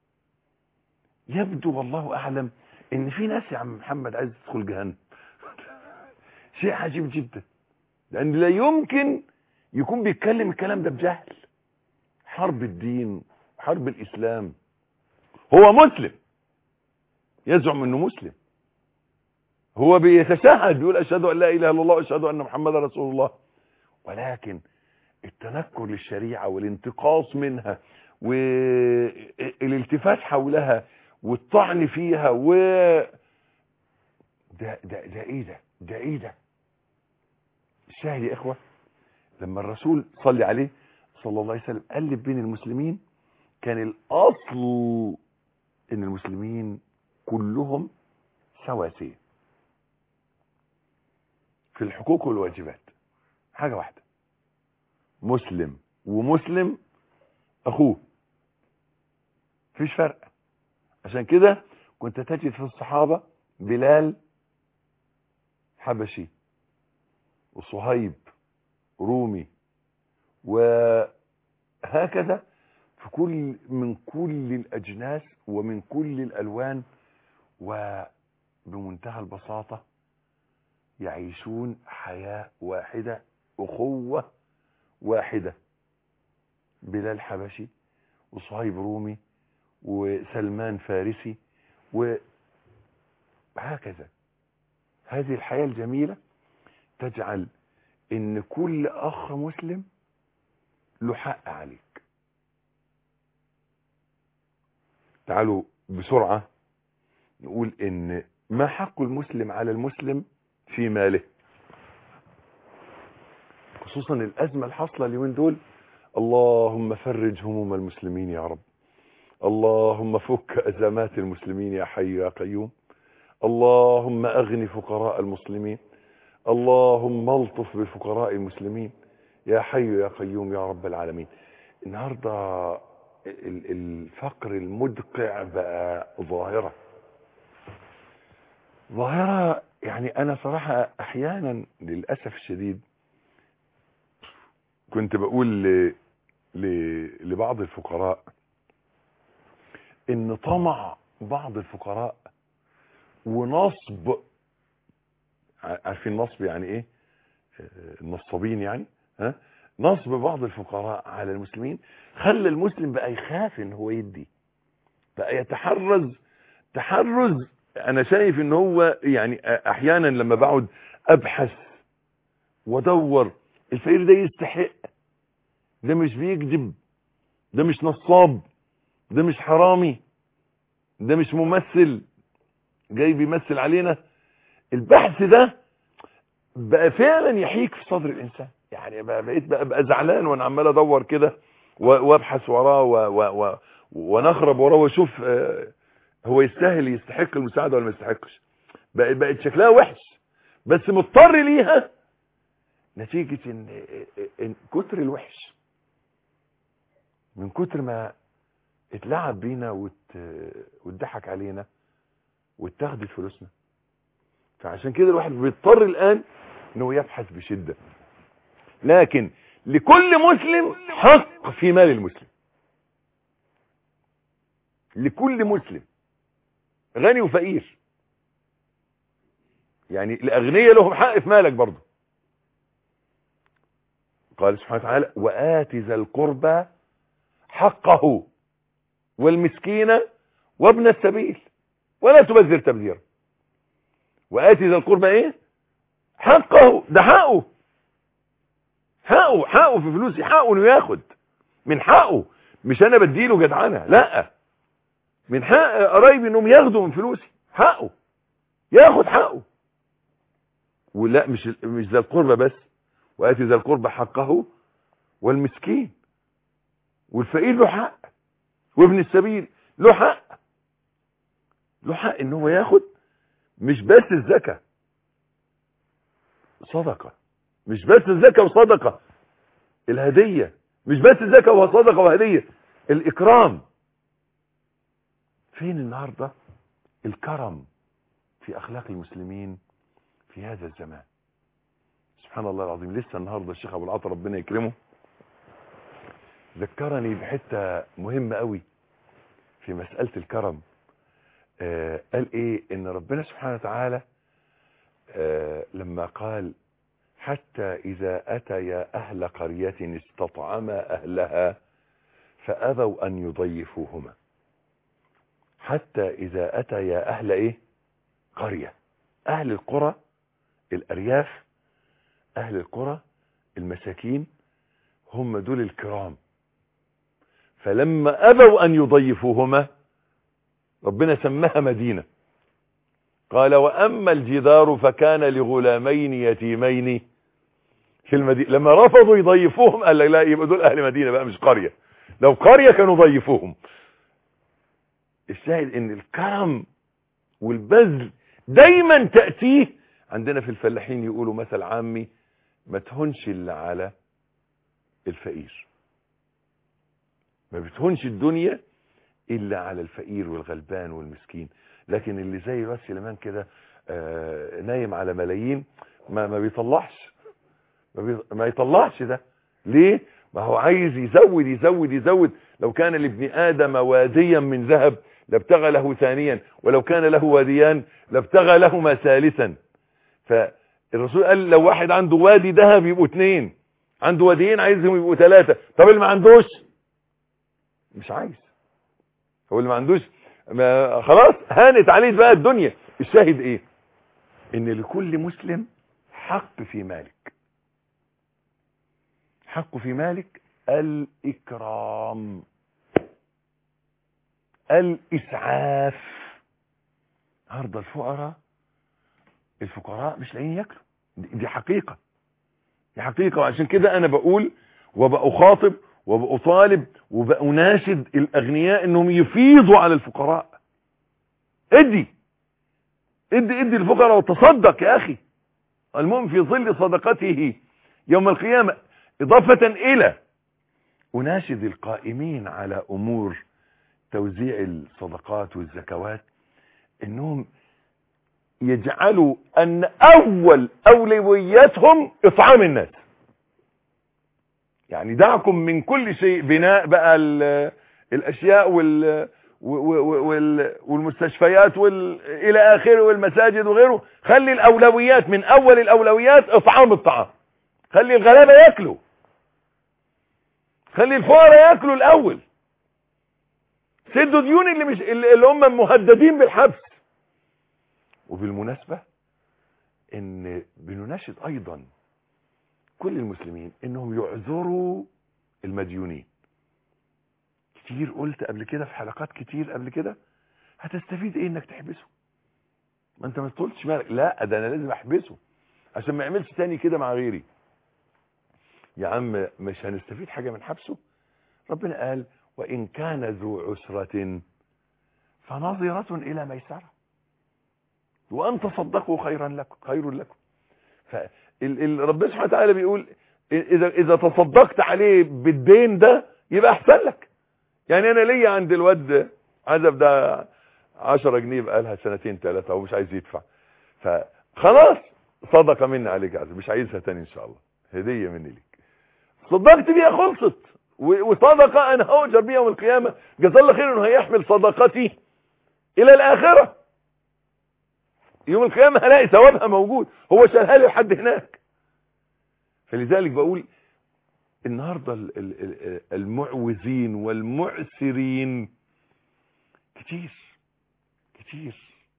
يبدو والله اعلم ان في ناس يا عم محمد عايز تدخل جهنم شيء عجيب جدا لان لا يمكن يكون بيتكلم الكلام ده بجهل حرب الدين حرب الاسلام هو مسلم يزعم انه مسلم هو بيتشهد بيقول اشهد ان لا اله الا الله واشهد ان محمد رسول الله ولكن التنكر للشريعه والانتقاص منها والالتفات حولها والطعن فيها و ده ده ده ايه ده ده ايه ده الشاهد يا اخوه لما الرسول صلي عليه صلى الله عليه وسلم قلب بين المسلمين كان الاصل ان المسلمين كلهم سواسية في الحقوق والواجبات حاجة واحدة مسلم ومسلم اخوه مفيش فرق عشان كده كنت تجد في الصحابة بلال حبشي وصهيب رومي وهكذا في كل من كل الأجناس ومن كل الألوان وبمنتهى البساطة يعيشون حياة واحدة أخوة واحدة بلال حبشي وصهيب رومي وسلمان فارسي وهكذا هذه الحياة الجميلة تجعل ان كل اخ مسلم له حق عليك تعالوا بسرعة نقول ان ما حق المسلم على المسلم في ماله خصوصا الازمة الحاصلة اليومين دول اللهم فرج هموم المسلمين يا رب اللهم فك أزمات المسلمين يا حي يا قيوم اللهم أغني فقراء المسلمين اللهم الطف بفقراء المسلمين يا حي يا قيوم يا رب العالمين النهاردة الفقر المدقع بقى ظاهرة ظاهرة يعني أنا صراحة أحيانا للأسف الشديد كنت بقول ل... ل... لبعض الفقراء ان طمع بعض الفقراء ونصب عارفين نصب يعني ايه النصابين يعني ها نصب بعض الفقراء على المسلمين خلى المسلم بقى يخاف ان هو يدي بقى يتحرز تحرز انا شايف ان هو يعني احيانا لما بقعد ابحث وادور الفقير ده يستحق ده مش بيكذب ده مش نصاب ده مش حرامي ده مش ممثل جاي بيمثل علينا البحث ده بقى فعلا يحيك في صدر الانسان يعني بقى بقيت بقى, بقى زعلان وانا عمال ادور كده وابحث وراه و و و ونخرب وراه واشوف هو يستاهل يستحق المساعده ولا ما يستحقش بقت بقت شكلها وحش بس مضطر ليها نتيجه ان ان كتر الوحش من كتر ما اتلعب بينا واتضحك علينا واتاخدت فلوسنا فعشان كده الواحد بيضطر الان انه يبحث بشده لكن لكل مسلم حق في مال المسلم لكل مسلم غني وفقير يعني الاغنياء لهم حق في مالك برضه قال سبحانه وتعالى وآت ذا القربى حقه والمسكين وابن السبيل ولا تبذر تبذيرا وآت ذا القربى ايه حقه ده حقه حقه حقه في فلوسي حقه انه ياخد من حقه مش انا بديله جدعنه لا من حق قرايبي انهم ياخدوا من فلوسي حقه ياخد حقه ولا مش مش ذا القربى بس واتي ذا القربى حقه والمسكين والفقير له حق وابن السبيل له حق له حق ان هو ياخد مش بس الزكاه صدقه مش بس الزكاه وصدقه الهديه مش بس الزكاه وصدقه وهديه الاكرام فين النهارده الكرم في اخلاق المسلمين في هذا الزمان سبحان الله العظيم لسه النهارده الشيخ ابو العطا ربنا يكرمه ذكرني بحته مهمه قوي في مساله الكرم آه قال ايه ان ربنا سبحانه وتعالى آه لما قال حتى اذا اتيا اهل قريه استطعما اهلها فابوا ان يضيفوهما حتى اذا اتيا اهل ايه قريه اهل القرى الارياف اهل القرى المساكين هم دول الكرام فلما ابوا ان يضيفوهما ربنا سماها مدينة قال واما الجدار فكان لغلامين يتيمين في المدينة لما رفضوا يضيفوهم قال لا يبقى دول اهل مدينة بقى مش قرية لو قرية كانوا ضيفوهم الشاهد ان الكرم والبذل دايما تأتيه عندنا في الفلاحين يقولوا مثل عامي ما تهونش اللي على الفقير ما بتهونش الدنيا الا على الفقير والغلبان والمسكين لكن اللي زي راس سليمان كده آه نايم على ملايين ما ما بيطلعش ما, بي ما يطلعش ده ليه ما هو عايز يزود يزود يزود لو كان لابن ادم واديا من ذهب لابتغى له ثانيا ولو كان له واديان لابتغى لهما ثالثا فالرسول قال لو واحد عنده وادي ذهب يبقوا اثنين عنده واديين عايزهم يبقوا ثلاثة طب اللي ما عندوش مش عايز هو اللي ما عندوش ما خلاص هانت عليه بقى الدنيا الشاهد ايه ان لكل مسلم حق في مالك حق في مالك الاكرام الاسعاف النهارده الفقراء الفقراء مش لاقيين ياكلوا دي حقيقه دي حقيقه وعشان كده انا بقول وبأخاطب وبأطالب وبأناشد الأغنياء أنهم يفيضوا على الفقراء ادي ادي ادي الفقراء وتصدق يا أخي المؤمن في ظل صدقته يوم القيامة إضافة إلى أناشد القائمين على أمور توزيع الصدقات والزكوات أنهم يجعلوا أن أول أولوياتهم إطعام الناس يعني دعكم من كل شيء بناء بقى الاشياء وال والمستشفيات وال الى اخره والمساجد وغيره خلي الاولويات من اول الاولويات اطعام الطعام خلي الغلابة ياكلوا خلي الفقراء ياكلوا الاول سدوا ديون اللي مش اللي هم مهددين بالحبس وبالمناسبة ان بنناشد ايضا كل المسلمين انهم يعذروا المديونين كتير قلت قبل كده في حلقات كتير قبل كده هتستفيد ايه انك تحبسه ما انت ما تقولش مالك لا ده انا لازم احبسه عشان ما يعملش تاني كده مع غيري يا عم مش هنستفيد حاجة من حبسه ربنا قال وإن كان ذو عسرة فنظرة إلى ميسرة وأن تصدقوا خيرا لكم خير لكم فربنا سبحانه وتعالى بيقول إذا إذا تصدقت عليه بالدين ده يبقى أحسن لك يعني أنا ليا عند الواد عزب ده 10 جنيه بقالها سنتين ثلاثة ومش عايز يدفع فخلاص صدقة مني عليك عزب مش عايزها تاني إن شاء الله هدية مني ليك صدقت بيها خلصت وصدقة انا هؤجر بيها يوم القيامة جزا الله خير انه هيحمل صدقتي الى الاخرة يوم القيامة هلاقي ثوابها موجود هو شالها لي لحد هناك فلذلك بقول النهاردة المعوزين والمعسرين كتير كتير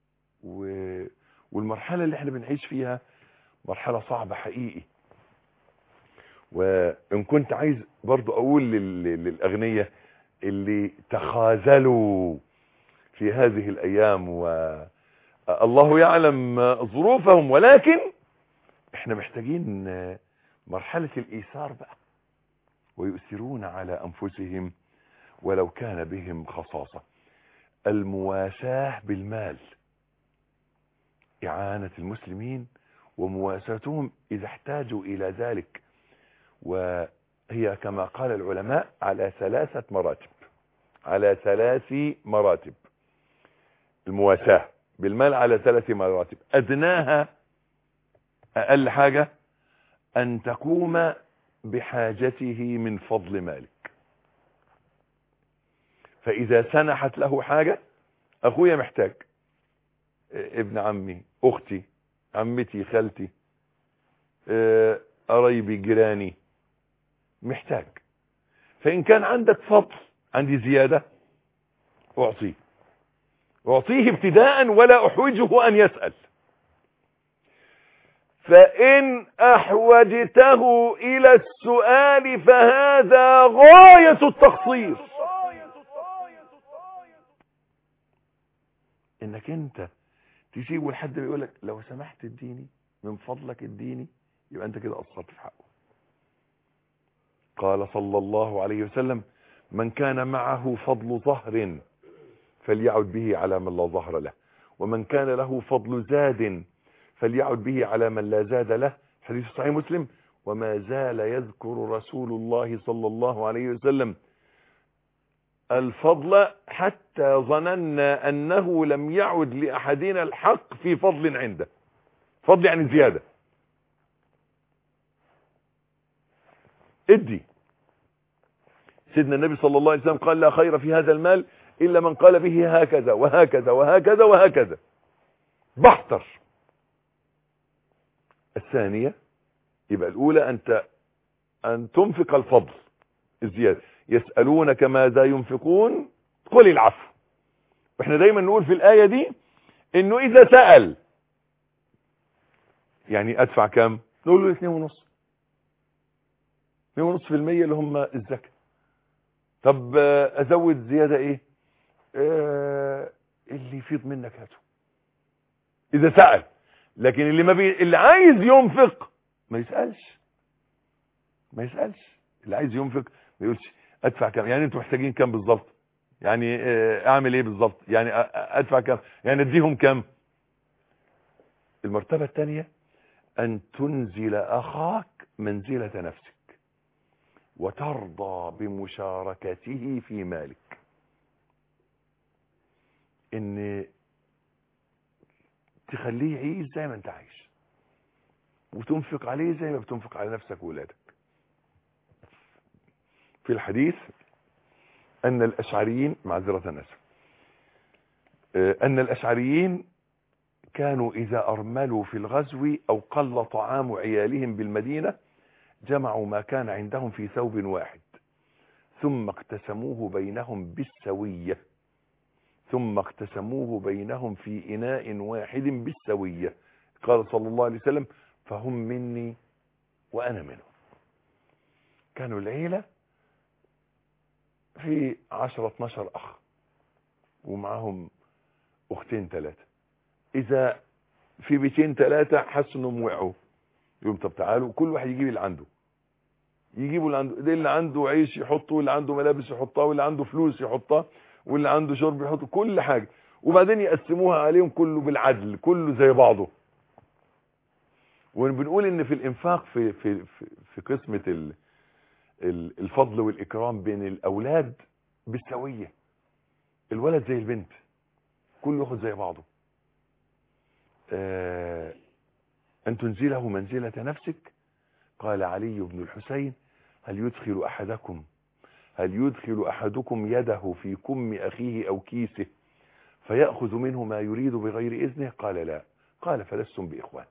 والمرحلة اللي احنا بنعيش فيها مرحلة صعبة حقيقي وان كنت عايز برضو اقول للاغنية اللي تخاذلوا في هذه الايام والله يعلم ظروفهم ولكن احنا محتاجين مرحلة الايثار بقى ويؤثرون على انفسهم ولو كان بهم خصاصة المواساة بالمال اعانة المسلمين ومواساتهم اذا احتاجوا الى ذلك وهي كما قال العلماء على ثلاثة مراتب على ثلاث مراتب المواساة بالمال على ثلاث مراتب أدناها أقل حاجة أن تقوم بحاجته من فضل مالك فإذا سنحت له حاجة أخويا محتاج ابن عمي أختي عمتي خالتي قرايبي جيراني محتاج فإن كان عندك فضل عندي زيادة أعطيه أعطيه ابتداء ولا أحوجه أن يسأل فإن أحوجته إلى السؤال فهذا غاية التخصيص إنك أنت تسيب لحد بيقول لك لو سمحت اديني من فضلك اديني يبقى أنت كده قصرت في حقه قال صلى الله عليه وسلم من كان معه فضل ظهر فليعد به على من لا ظهر له ومن كان له فضل زاد فليعد به على من لا زاد له حديث صحيح مسلم وما زال يذكر رسول الله صلى الله عليه وسلم الفضل حتى ظننا أنه لم يعد لأحدنا الحق في فضل عنده فضل يعني زيادة ادي سيدنا النبي صلى الله عليه وسلم قال لا خير في هذا المال إلا من قال به هكذا وهكذا وهكذا وهكذا بحتر الثانية يبقى الأولى أنت أن تنفق الفضل الزيادة يسألونك ماذا ينفقون قل العفو واحنا دايما نقول في الآية دي انه اذا سأل يعني ادفع كام نقول له اثنين ونص اثنين ونص في المية اللي هم الزكاة طب ازود زيادة ايه آه اللي يفيض منك هاته اذا سأل لكن اللي ما بي... اللي عايز ينفق ما يسألش ما يسألش اللي عايز ينفق ما يقولش ادفع كام يعني انتوا محتاجين كام بالظبط يعني اعمل ايه بالظبط يعني ادفع كام يعني اديهم كام المرتبة الثانية ان تنزل اخاك منزلة نفسك وترضى بمشاركته في مالك ان تخليه يعيش زي ما انت عايش وتنفق عليه زي ما بتنفق على نفسك وولادك في الحديث ان الاشعريين معذرة اسف ان الاشعريين كانوا اذا ارملوا في الغزو او قل طعام عيالهم بالمدينة جمعوا ما كان عندهم في ثوب واحد ثم اقتسموه بينهم بالسوية ثم اقتسموه بينهم في إناء واحد بالسوية قال صلى الله عليه وسلم فهم مني وأنا منهم كانوا العيلة في عشرة 12 أخ ومعهم أختين ثلاثة إذا في بيتين ثلاثة حسوا انهم وقعوا يقول طب تعالوا كل واحد يجيب اللي عنده يجيبوا اللي عنده ده اللي عنده عيش يحطه واللي عنده ملابس يحطها واللي عنده فلوس يحطها واللي عنده شرب يحطه كل حاجة وبعدين يقسموها عليهم كله بالعدل كله زي بعضه وبنقول ان في الانفاق في في في, في قسمة ال ال- الفضل والاكرام بين الاولاد بالسوية الولد زي البنت كله ياخد زي بعضه آه، أن تنزله منزلة نفسك قال علي بن الحسين هل يدخل أحدكم هل يدخل أحدكم يده في كم أخيه أو كيسه فيأخذ منه ما يريد بغير إذنه قال لا قال فلستم بإخوان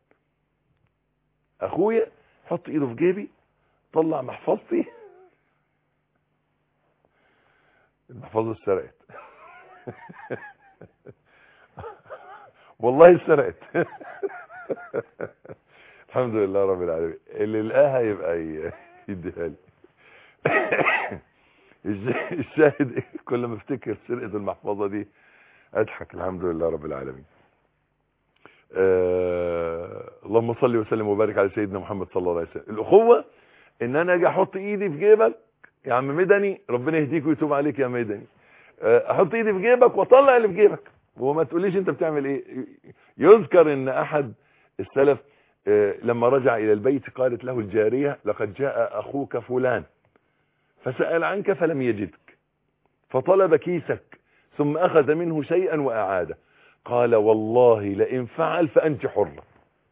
أخويا حط إيده في جيبي طلع محفظتي المحفظة اتسرقت والله اتسرقت الحمد لله رب العالمين اللي لقاها يبقى ي- يديها لي الش- الشاهد إيه؟ كل ما افتكر سرقة المحفظة دي اضحك الحمد لله رب العالمين آه اللهم صل وسلم وبارك على سيدنا محمد صلى الله عليه وسلم الاخوة ان انا اجي احط ايدي في جيبك يا عم مدني ربنا يهديك ويتوب عليك يا مدني آه، احط ايدي في جيبك واطلع اللي في جيبك وما تقوليش انت بتعمل ايه يذكر ان احد السلف آه، لما رجع الى البيت قالت له الجارية لقد جاء اخوك فلان فسأل عنك فلم يجدك فطلب كيسك ثم اخذ منه شيئا واعاده قال والله لئن فعل فانت حرة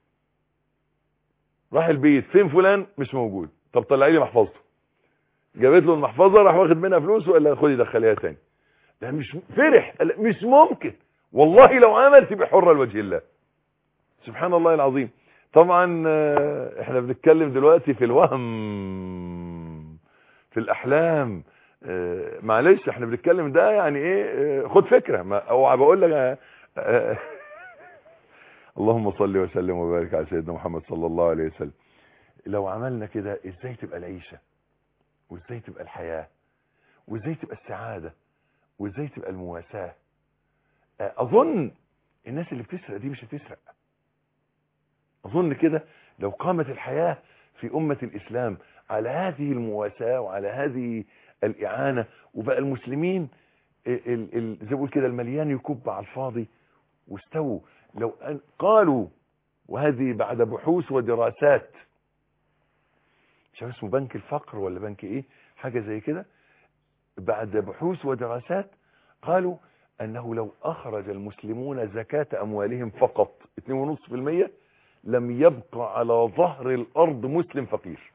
راح البيت فين فلان مش موجود طب طلعي لي محفظته جابت له المحفظة راح واخد منها فلوس وقال لها خدي دخليها تاني لا مش فرح قال لا مش ممكن والله لو عمل تبقى حرة لوجه الله سبحان الله العظيم طبعا آه، احنا بنتكلم دلوقتي في الوهم في الاحلام آه، معلش احنا بنتكلم ده يعني ايه آه، خد فكرة ما اوعى بقول لك آه، آه، اللهم صل وسلم وبارك على سيدنا محمد صلى الله عليه وسلم لو عملنا كده ازاي تبقى العيشة وازاي تبقى الحياة وازاي تبقى السعادة وازاي تبقى المواساة آه، اظن الناس اللي بتسرق دي مش هتسرق اظن كده لو قامت الحياة في امة الاسلام على هذه المواساة وعلى هذه الاعانة وبقى المسلمين ال- ال- ال- زي ما بقول كده المليان يكب على الفاضي واستووا لو أن قالوا وهذه بعد بحوث ودراسات مش عارف اسمه بنك الفقر ولا بنك ايه حاجة زي كده بعد بحوث ودراسات قالوا انه لو اخرج المسلمون زكاة اموالهم فقط 2.5% لم يبقى على ظهر الارض مسلم فقير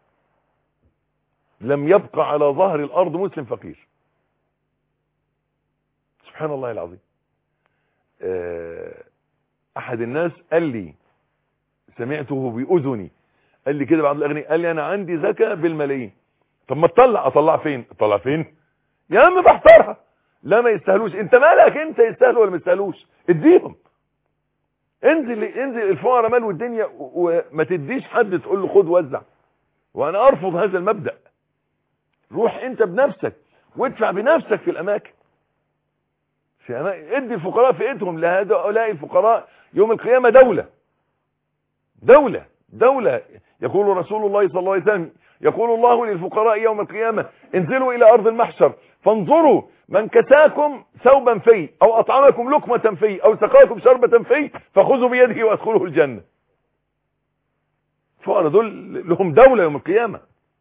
لم يبقى على ظهر الارض مسلم فقير سبحان الله العظيم آه، احد الناس قال لي سمعته باذني قال لي كده بعض الاغنياء قال لي انا عندي زكاة بالملايين طب ما تطلع اطلع فين اطلع فين يا عم بحترها لا ما يستاهلوش انت مالك انت يستاهلوا ولا ما يستاهلوش اديهم انزل انزل الفقراء مالوا الدنيا و- وما تديش حد تقول له خد وزع وانا ارفض هذا المبدأ روح انت بنفسك وادفع بنفسك في الاماكن في أماكن ادي الفقراء في ايدهم لهؤلاء الفقراء يوم القيامة دولة دولة دولة يقول رسول الله صلى الله عليه وسلم يقول الله للفقراء يوم القيامة انزلوا الى ارض المحشر فانظروا من كساكم ثوبا في او اطعمكم لقمة في او سقاكم شربة في فخذوا بيده وادخلوا الجنة الفقراء دول لهم دولة يوم القيامة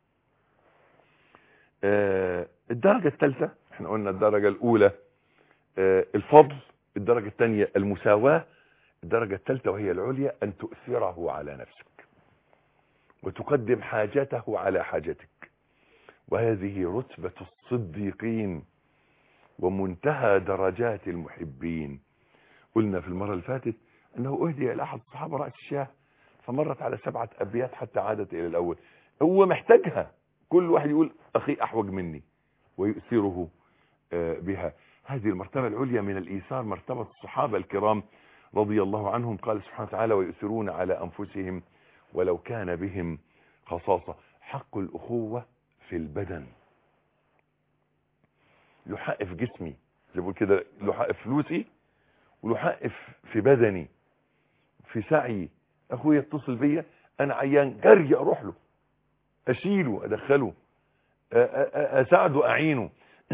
آه، الدرجة الثالثة احنا قلنا الدرجة الاولى آه، الفضل الدرجة الثانية المساواة الدرجة الثالثة وهي العليا ان تؤثره على نفسك وتقدم حاجته على حاجتك وهذه رتبة الصديقين ومنتهى درجات المحبين قلنا في المرة اللي فاتت انه اهدي الى احد الصحابة رأس الشاه فمرت على سبعة ابيات حتى عادت الى الاول هو محتاجها كل واحد يقول اخي احوج مني ويؤثره بها هذه المرتبة العليا من الإيثار مرتبة الصحابة الكرام رضي الله عنهم قال سبحانه وتعالى ويؤثرون على أنفسهم ولو كان بهم خصاصة حق الأخوة في البدن له حق في جسمي زي بقول كده له حق في فلوسي وله حق في بدني في سعي اخويا اتصل بيا انا عيان جري اروح له اشيله ادخله اساعده اعينه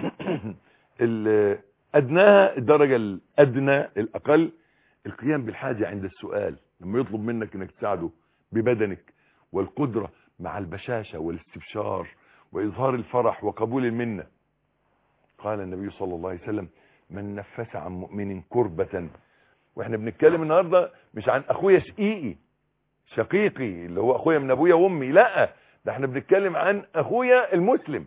ادناها الدرجة الادنى الاقل القيام بالحاجة عند السؤال لما يطلب منك انك تساعده ببدنك والقدرة مع البشاشة والاستبشار واظهار الفرح وقبول المنة قال النبي صلى الله عليه وسلم من نفس عن مؤمن كربة واحنا بنتكلم النهاردة مش عن اخويا شقيقي شقيقي اللي هو اخويا من ابويا وامي لا ده احنا بنتكلم عن اخويا المسلم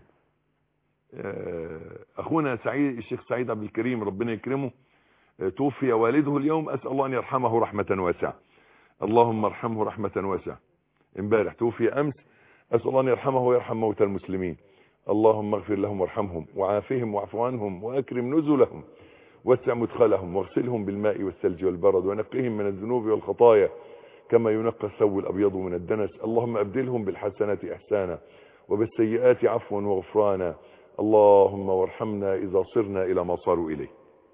اخونا سعيد الشيخ سعيد عبد الكريم ربنا يكرمه توفي والده اليوم اسال الله ان يرحمه رحمه واسعه اللهم ارحمه رحمه واسعه امبارح توفي امس اسال الله ان يرحمه ويرحم موتى المسلمين اللهم اغفر لهم وارحمهم وعافهم واعف عنهم واكرم نزلهم واسع مدخلهم واغسلهم بالماء والثلج والبرد ونقهم من الذنوب والخطايا كما ينقى الثوب الابيض من الدنس اللهم ابدلهم بالحسنات احسانا وبالسيئات عفوا وغفرانا اللهم وارحمنا اذا صرنا الى ما صاروا اليه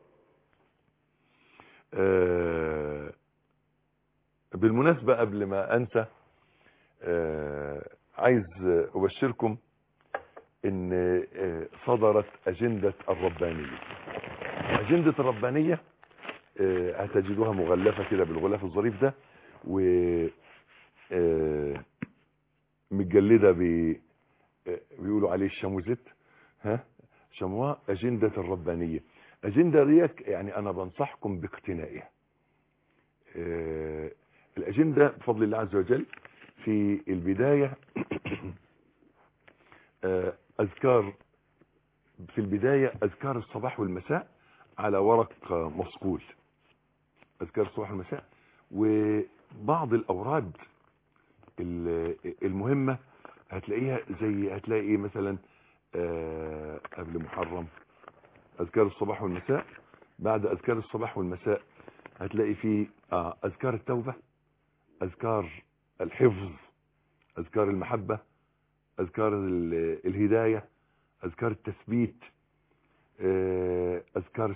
آه بالمناسبة قبل ما انسى آه عايز ابشركم ان آه صدرت اجندة الربانية اجندة الربانية هتجدوها مغلفة كده بالغلاف الظريف ده و متجلدة ب بيقولوا عليه الشاموزيت ها شموا أجندة الربانية أجندة ديك يعني أنا بنصحكم باقتنائها الأجندة بفضل الله عز وجل في البداية أذكار في البداية أذكار الصباح والمساء على ورق مصقول أذكار الصباح والمساء وبعض الأوراد المهمة هتلاقيها زي هتلاقي مثلا آه قبل محرم اذكار الصباح والمساء بعد اذكار الصباح والمساء هتلاقي فيه آه اذكار التوبة اذكار الحفظ اذكار المحبة اذكار الهداية اذكار التثبيت آه اذكار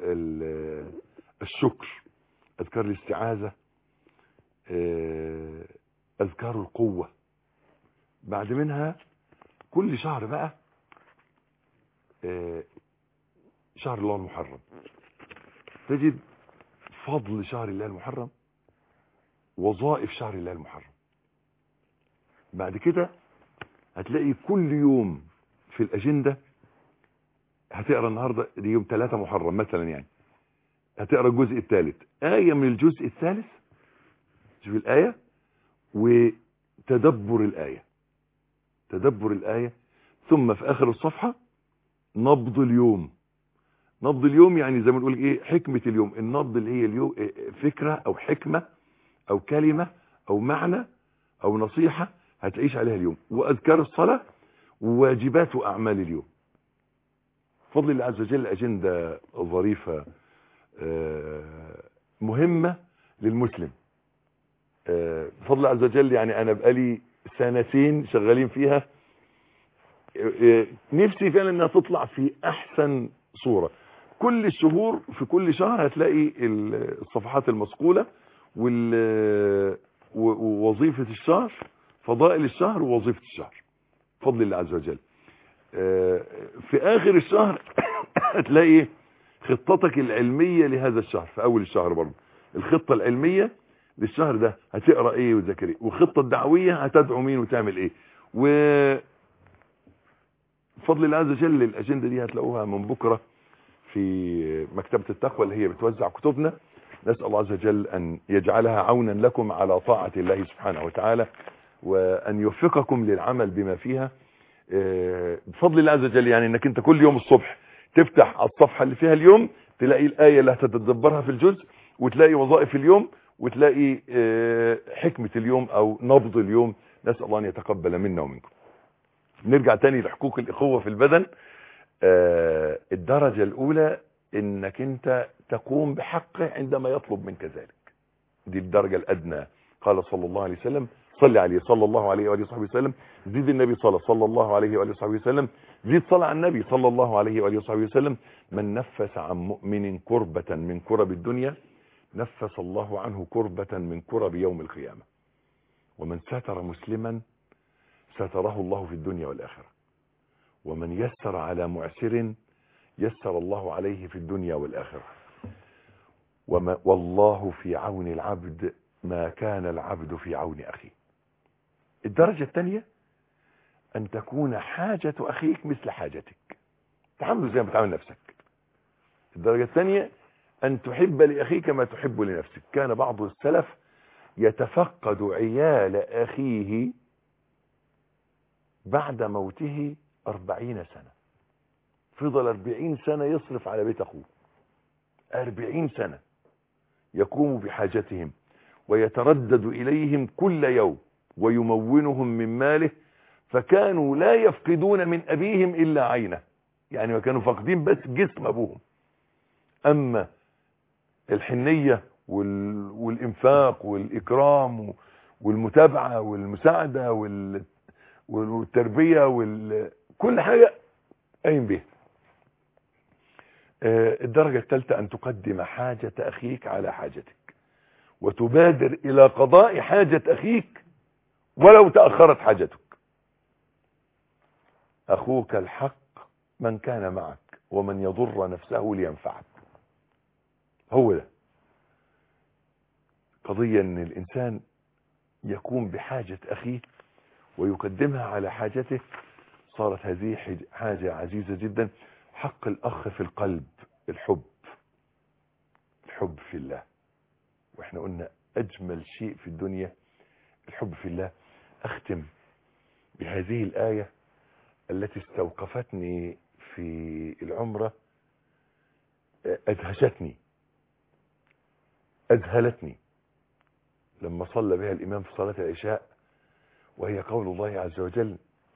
الشكر اذكار الاستعاذة اذكار القوة بعد منها كل شهر بقى شهر الله المحرم تجد فضل شهر الله المحرم وظائف شهر الله المحرم بعد كده هتلاقي كل يوم في الأجندة هتقرا النهاردة دي يوم 3 محرم مثلا يعني هتقرا الجزء الثالث آية من الجزء الثالث شوف الآية وتدبر الآية تدبر الآية ثم في آخر الصفحة نبض اليوم نبض اليوم يعني زي ما نقول ايه حكمة اليوم النبض اللي هي اليوم فكرة او حكمة او كلمة او معنى او نصيحة هتعيش عليها اليوم واذكار الصلاة وواجبات واعمال اليوم فضل الله عز وجل اجندة ظريفة مهمة للمسلم بفضل الله عز وجل يعني انا بقالي سنتين شغالين فيها نفسي فعلا انها تطلع في احسن صورة كل الشهور في كل شهر هتلاقي الصفحات المصقولة ووظيفة الشهر فضائل الشهر ووظيفة الشهر فضل الله عز وجل في اخر الشهر هتلاقي خطتك العلمية لهذا الشهر في اول الشهر برضه الخطة العلمية للشهر ده هتقرا ايه وتذاكر ايه والخطه الدعويه هتدعو مين وتعمل ايه و بفضل الله عز وجل الاجنده دي هتلاقوها من بكره في مكتبه التقوى اللي هي بتوزع كتبنا نسال الله عز وجل ان يجعلها عونا لكم على طاعه الله سبحانه وتعالى وان يوفقكم للعمل بما فيها بفضل الله عز وجل يعني انك انت كل يوم الصبح تفتح الصفحه اللي فيها اليوم تلاقي الايه اللي هتتدبرها في الجزء وتلاقي وظائف اليوم وتلاقي حكمة اليوم او نبض اليوم نسأل الله أن يتقبل منا ومنكم نرجع تاني لحقوق الإخوة في البدن آه الدرجة الأولى إنك أنت تقوم بحقه عندما يطلب منك ذلك دي الدرجة الأدنى قال صلى الله عليه وسلم صل عليه صلى الله عليه وآله وصحبه وسلم زيد النبي صلى صلى الله عليه وآله وصحبه وسلم زيد صلى على النبي صلى الله عليه وآله وصحبه وسلم من نفس عن مؤمن كربة من كرب الدنيا نفس الله عنه كربة من كرب يوم القيامة ومن ستر مسلما ستره الله في الدنيا والآخرة ومن يسر على معسر يسر الله عليه في الدنيا والآخرة وما والله في عون العبد ما كان العبد في عون أخيه الدرجة الثانية أن تكون حاجة أخيك مثل حاجتك تعامله زي ما تعامل نفسك الدرجة الثانية أن تحب لأخيك ما تحب لنفسك كان بعض السلف يتفقد عيال أخيه بعد موته أربعين سنة فضل أربعين سنة يصرف على بيت أخوه أربعين سنة يقوم بحاجتهم ويتردد إليهم كل يوم ويمونهم من ماله فكانوا لا يفقدون من أبيهم إلا عينه يعني ما كانوا فاقدين بس جسم أبوهم أما الحنية وال... والإنفاق والإكرام والمتابعة والمساعدة وال... والتربية وال... كل حاجة قايم بها الدرجة الثالثة أن تقدم حاجة أخيك على حاجتك وتبادر إلى قضاء حاجة أخيك ولو تأخرت حاجتك أخوك الحق من كان معك ومن يضر نفسه لينفعك هو ده قضية أن الإنسان يكون بحاجة أخيه ويقدمها على حاجته صارت هذه حاجة عزيزة جدا حق الأخ في القلب الحب الحب في الله واحنا قلنا أجمل شيء في الدنيا الحب في الله أختم بهذه الآية التي استوقفتني في العمرة أدهشتني أذهلتني لما صلى بها الإمام في صلاة العشاء وهي قول الله عز وجل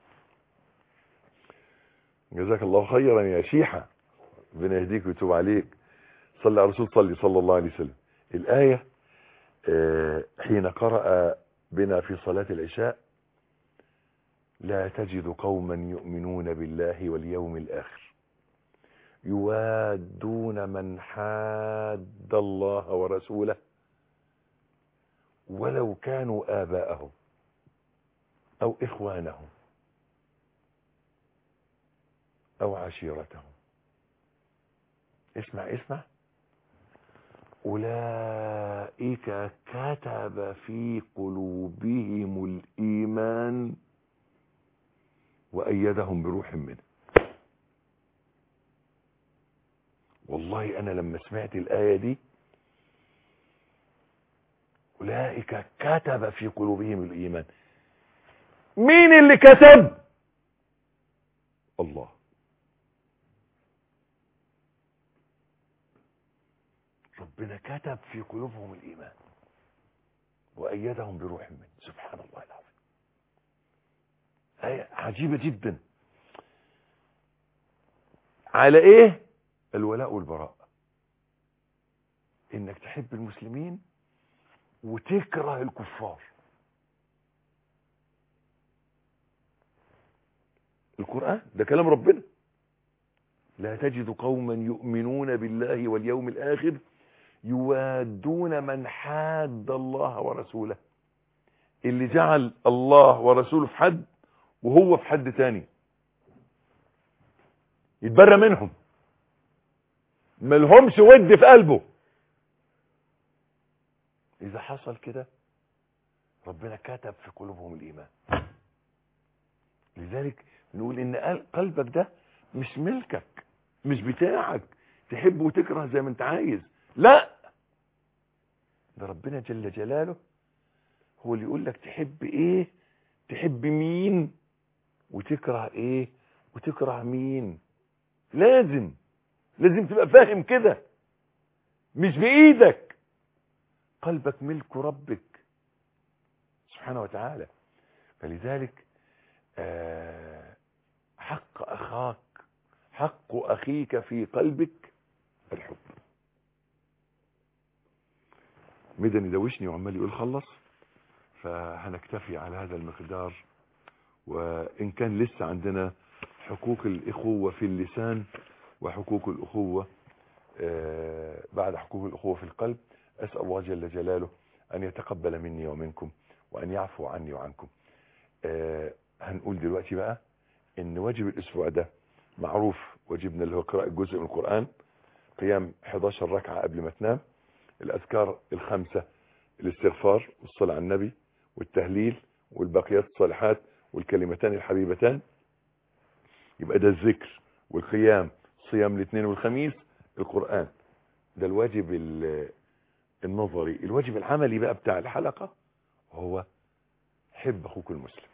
جزاك الله خيرا يا شيحة ربنا يهديك ويتوب عليك صلى على رسول صلي صلى الله عليه وسلم الآية حين قرأ بنا في صلاة العشاء لا تجد قوما يؤمنون بالله واليوم الآخر يوادون من حاد الله ورسوله ولو كانوا آباءهم أو إخوانهم أو عشيرتهم اسمع اسمع أولئك كتب في قلوبهم الإيمان وأيدهم بروح منه والله أنا لما سمعت الآية دي أولئك كتب في قلوبهم الإيمان مين اللي كتب الله ربنا كتب في قلوبهم الإيمان وأيدهم بروح منه سبحان الله العظيم آية عجيبة جدا على ايه الولاء والبراء انك تحب المسلمين وتكره الكفار القرآن ده كلام ربنا لا تجد قوما يؤمنون بالله واليوم الآخر يوادون من حاد الله ورسوله اللي جعل الله ورسوله في حد وهو في حد تاني يتبرى منهم ملهمش ود في قلبه اذا حصل كده ربنا كتب في قلوبهم الايمان لذلك نقول ان قلبك ده مش ملكك مش بتاعك تحب وتكره زي ما انت عايز لا ده ربنا جل جلاله هو اللي يقول لك تحب ايه تحب مين وتكره ايه وتكره مين لازم لازم تبقى فاهم كده مش بايدك قلبك ملك ربك سبحانه وتعالى فلذلك آه، حق أخاك حق أخيك في قلبك الحب مدني دوشني وعمال يقول خلص فهنكتفي على هذا المقدار وإن كان لسه عندنا حقوق الإخوة في اللسان وحقوق الأخوة آه، بعد حقوق الأخوة في القلب أسأل الله جل جلاله أن يتقبل مني ومنكم وأن يعفو عني وعنكم آه، هنقول دلوقتي بقى إن واجب الأسبوع ده معروف واجبنا اللي هو قراءة جزء من القرآن قيام 11 ركعة قبل ما تنام الأذكار الخمسة الاستغفار والصلاة على النبي والتهليل والباقيات الصالحات والكلمتان الحبيبتان يبقى ده الذكر والقيام صيام الاثنين والخميس القرآن ده الواجب ال- النظري الواجب العملي بقى بتاع الحلقة هو حب أخوك المسلم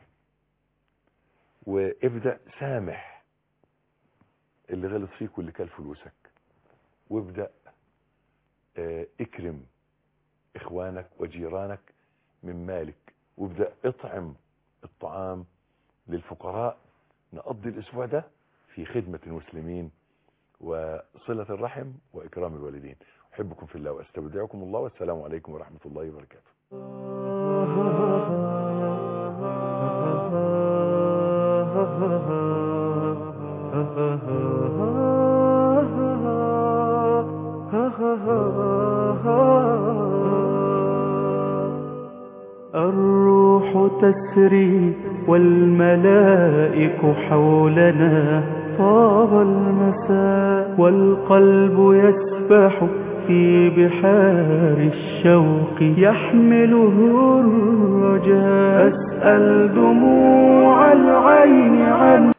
وابدأ سامح اللي غلط فيك واللي كل فلوسك وابدأ آه، اكرم اخوانك وجيرانك من مالك وابدأ اطعم الطعام للفقراء نقضي الاسبوع ده في خدمة المسلمين وصلة الرحم واكرام الوالدين احبكم في الله واستودعكم الله والسلام عليكم ورحمة الله وبركاته الروح تسري والملائك حولنا طاب المساء والقلب يسبح في بحار الشوق يحمله الرجاء أسأل دموع العين عن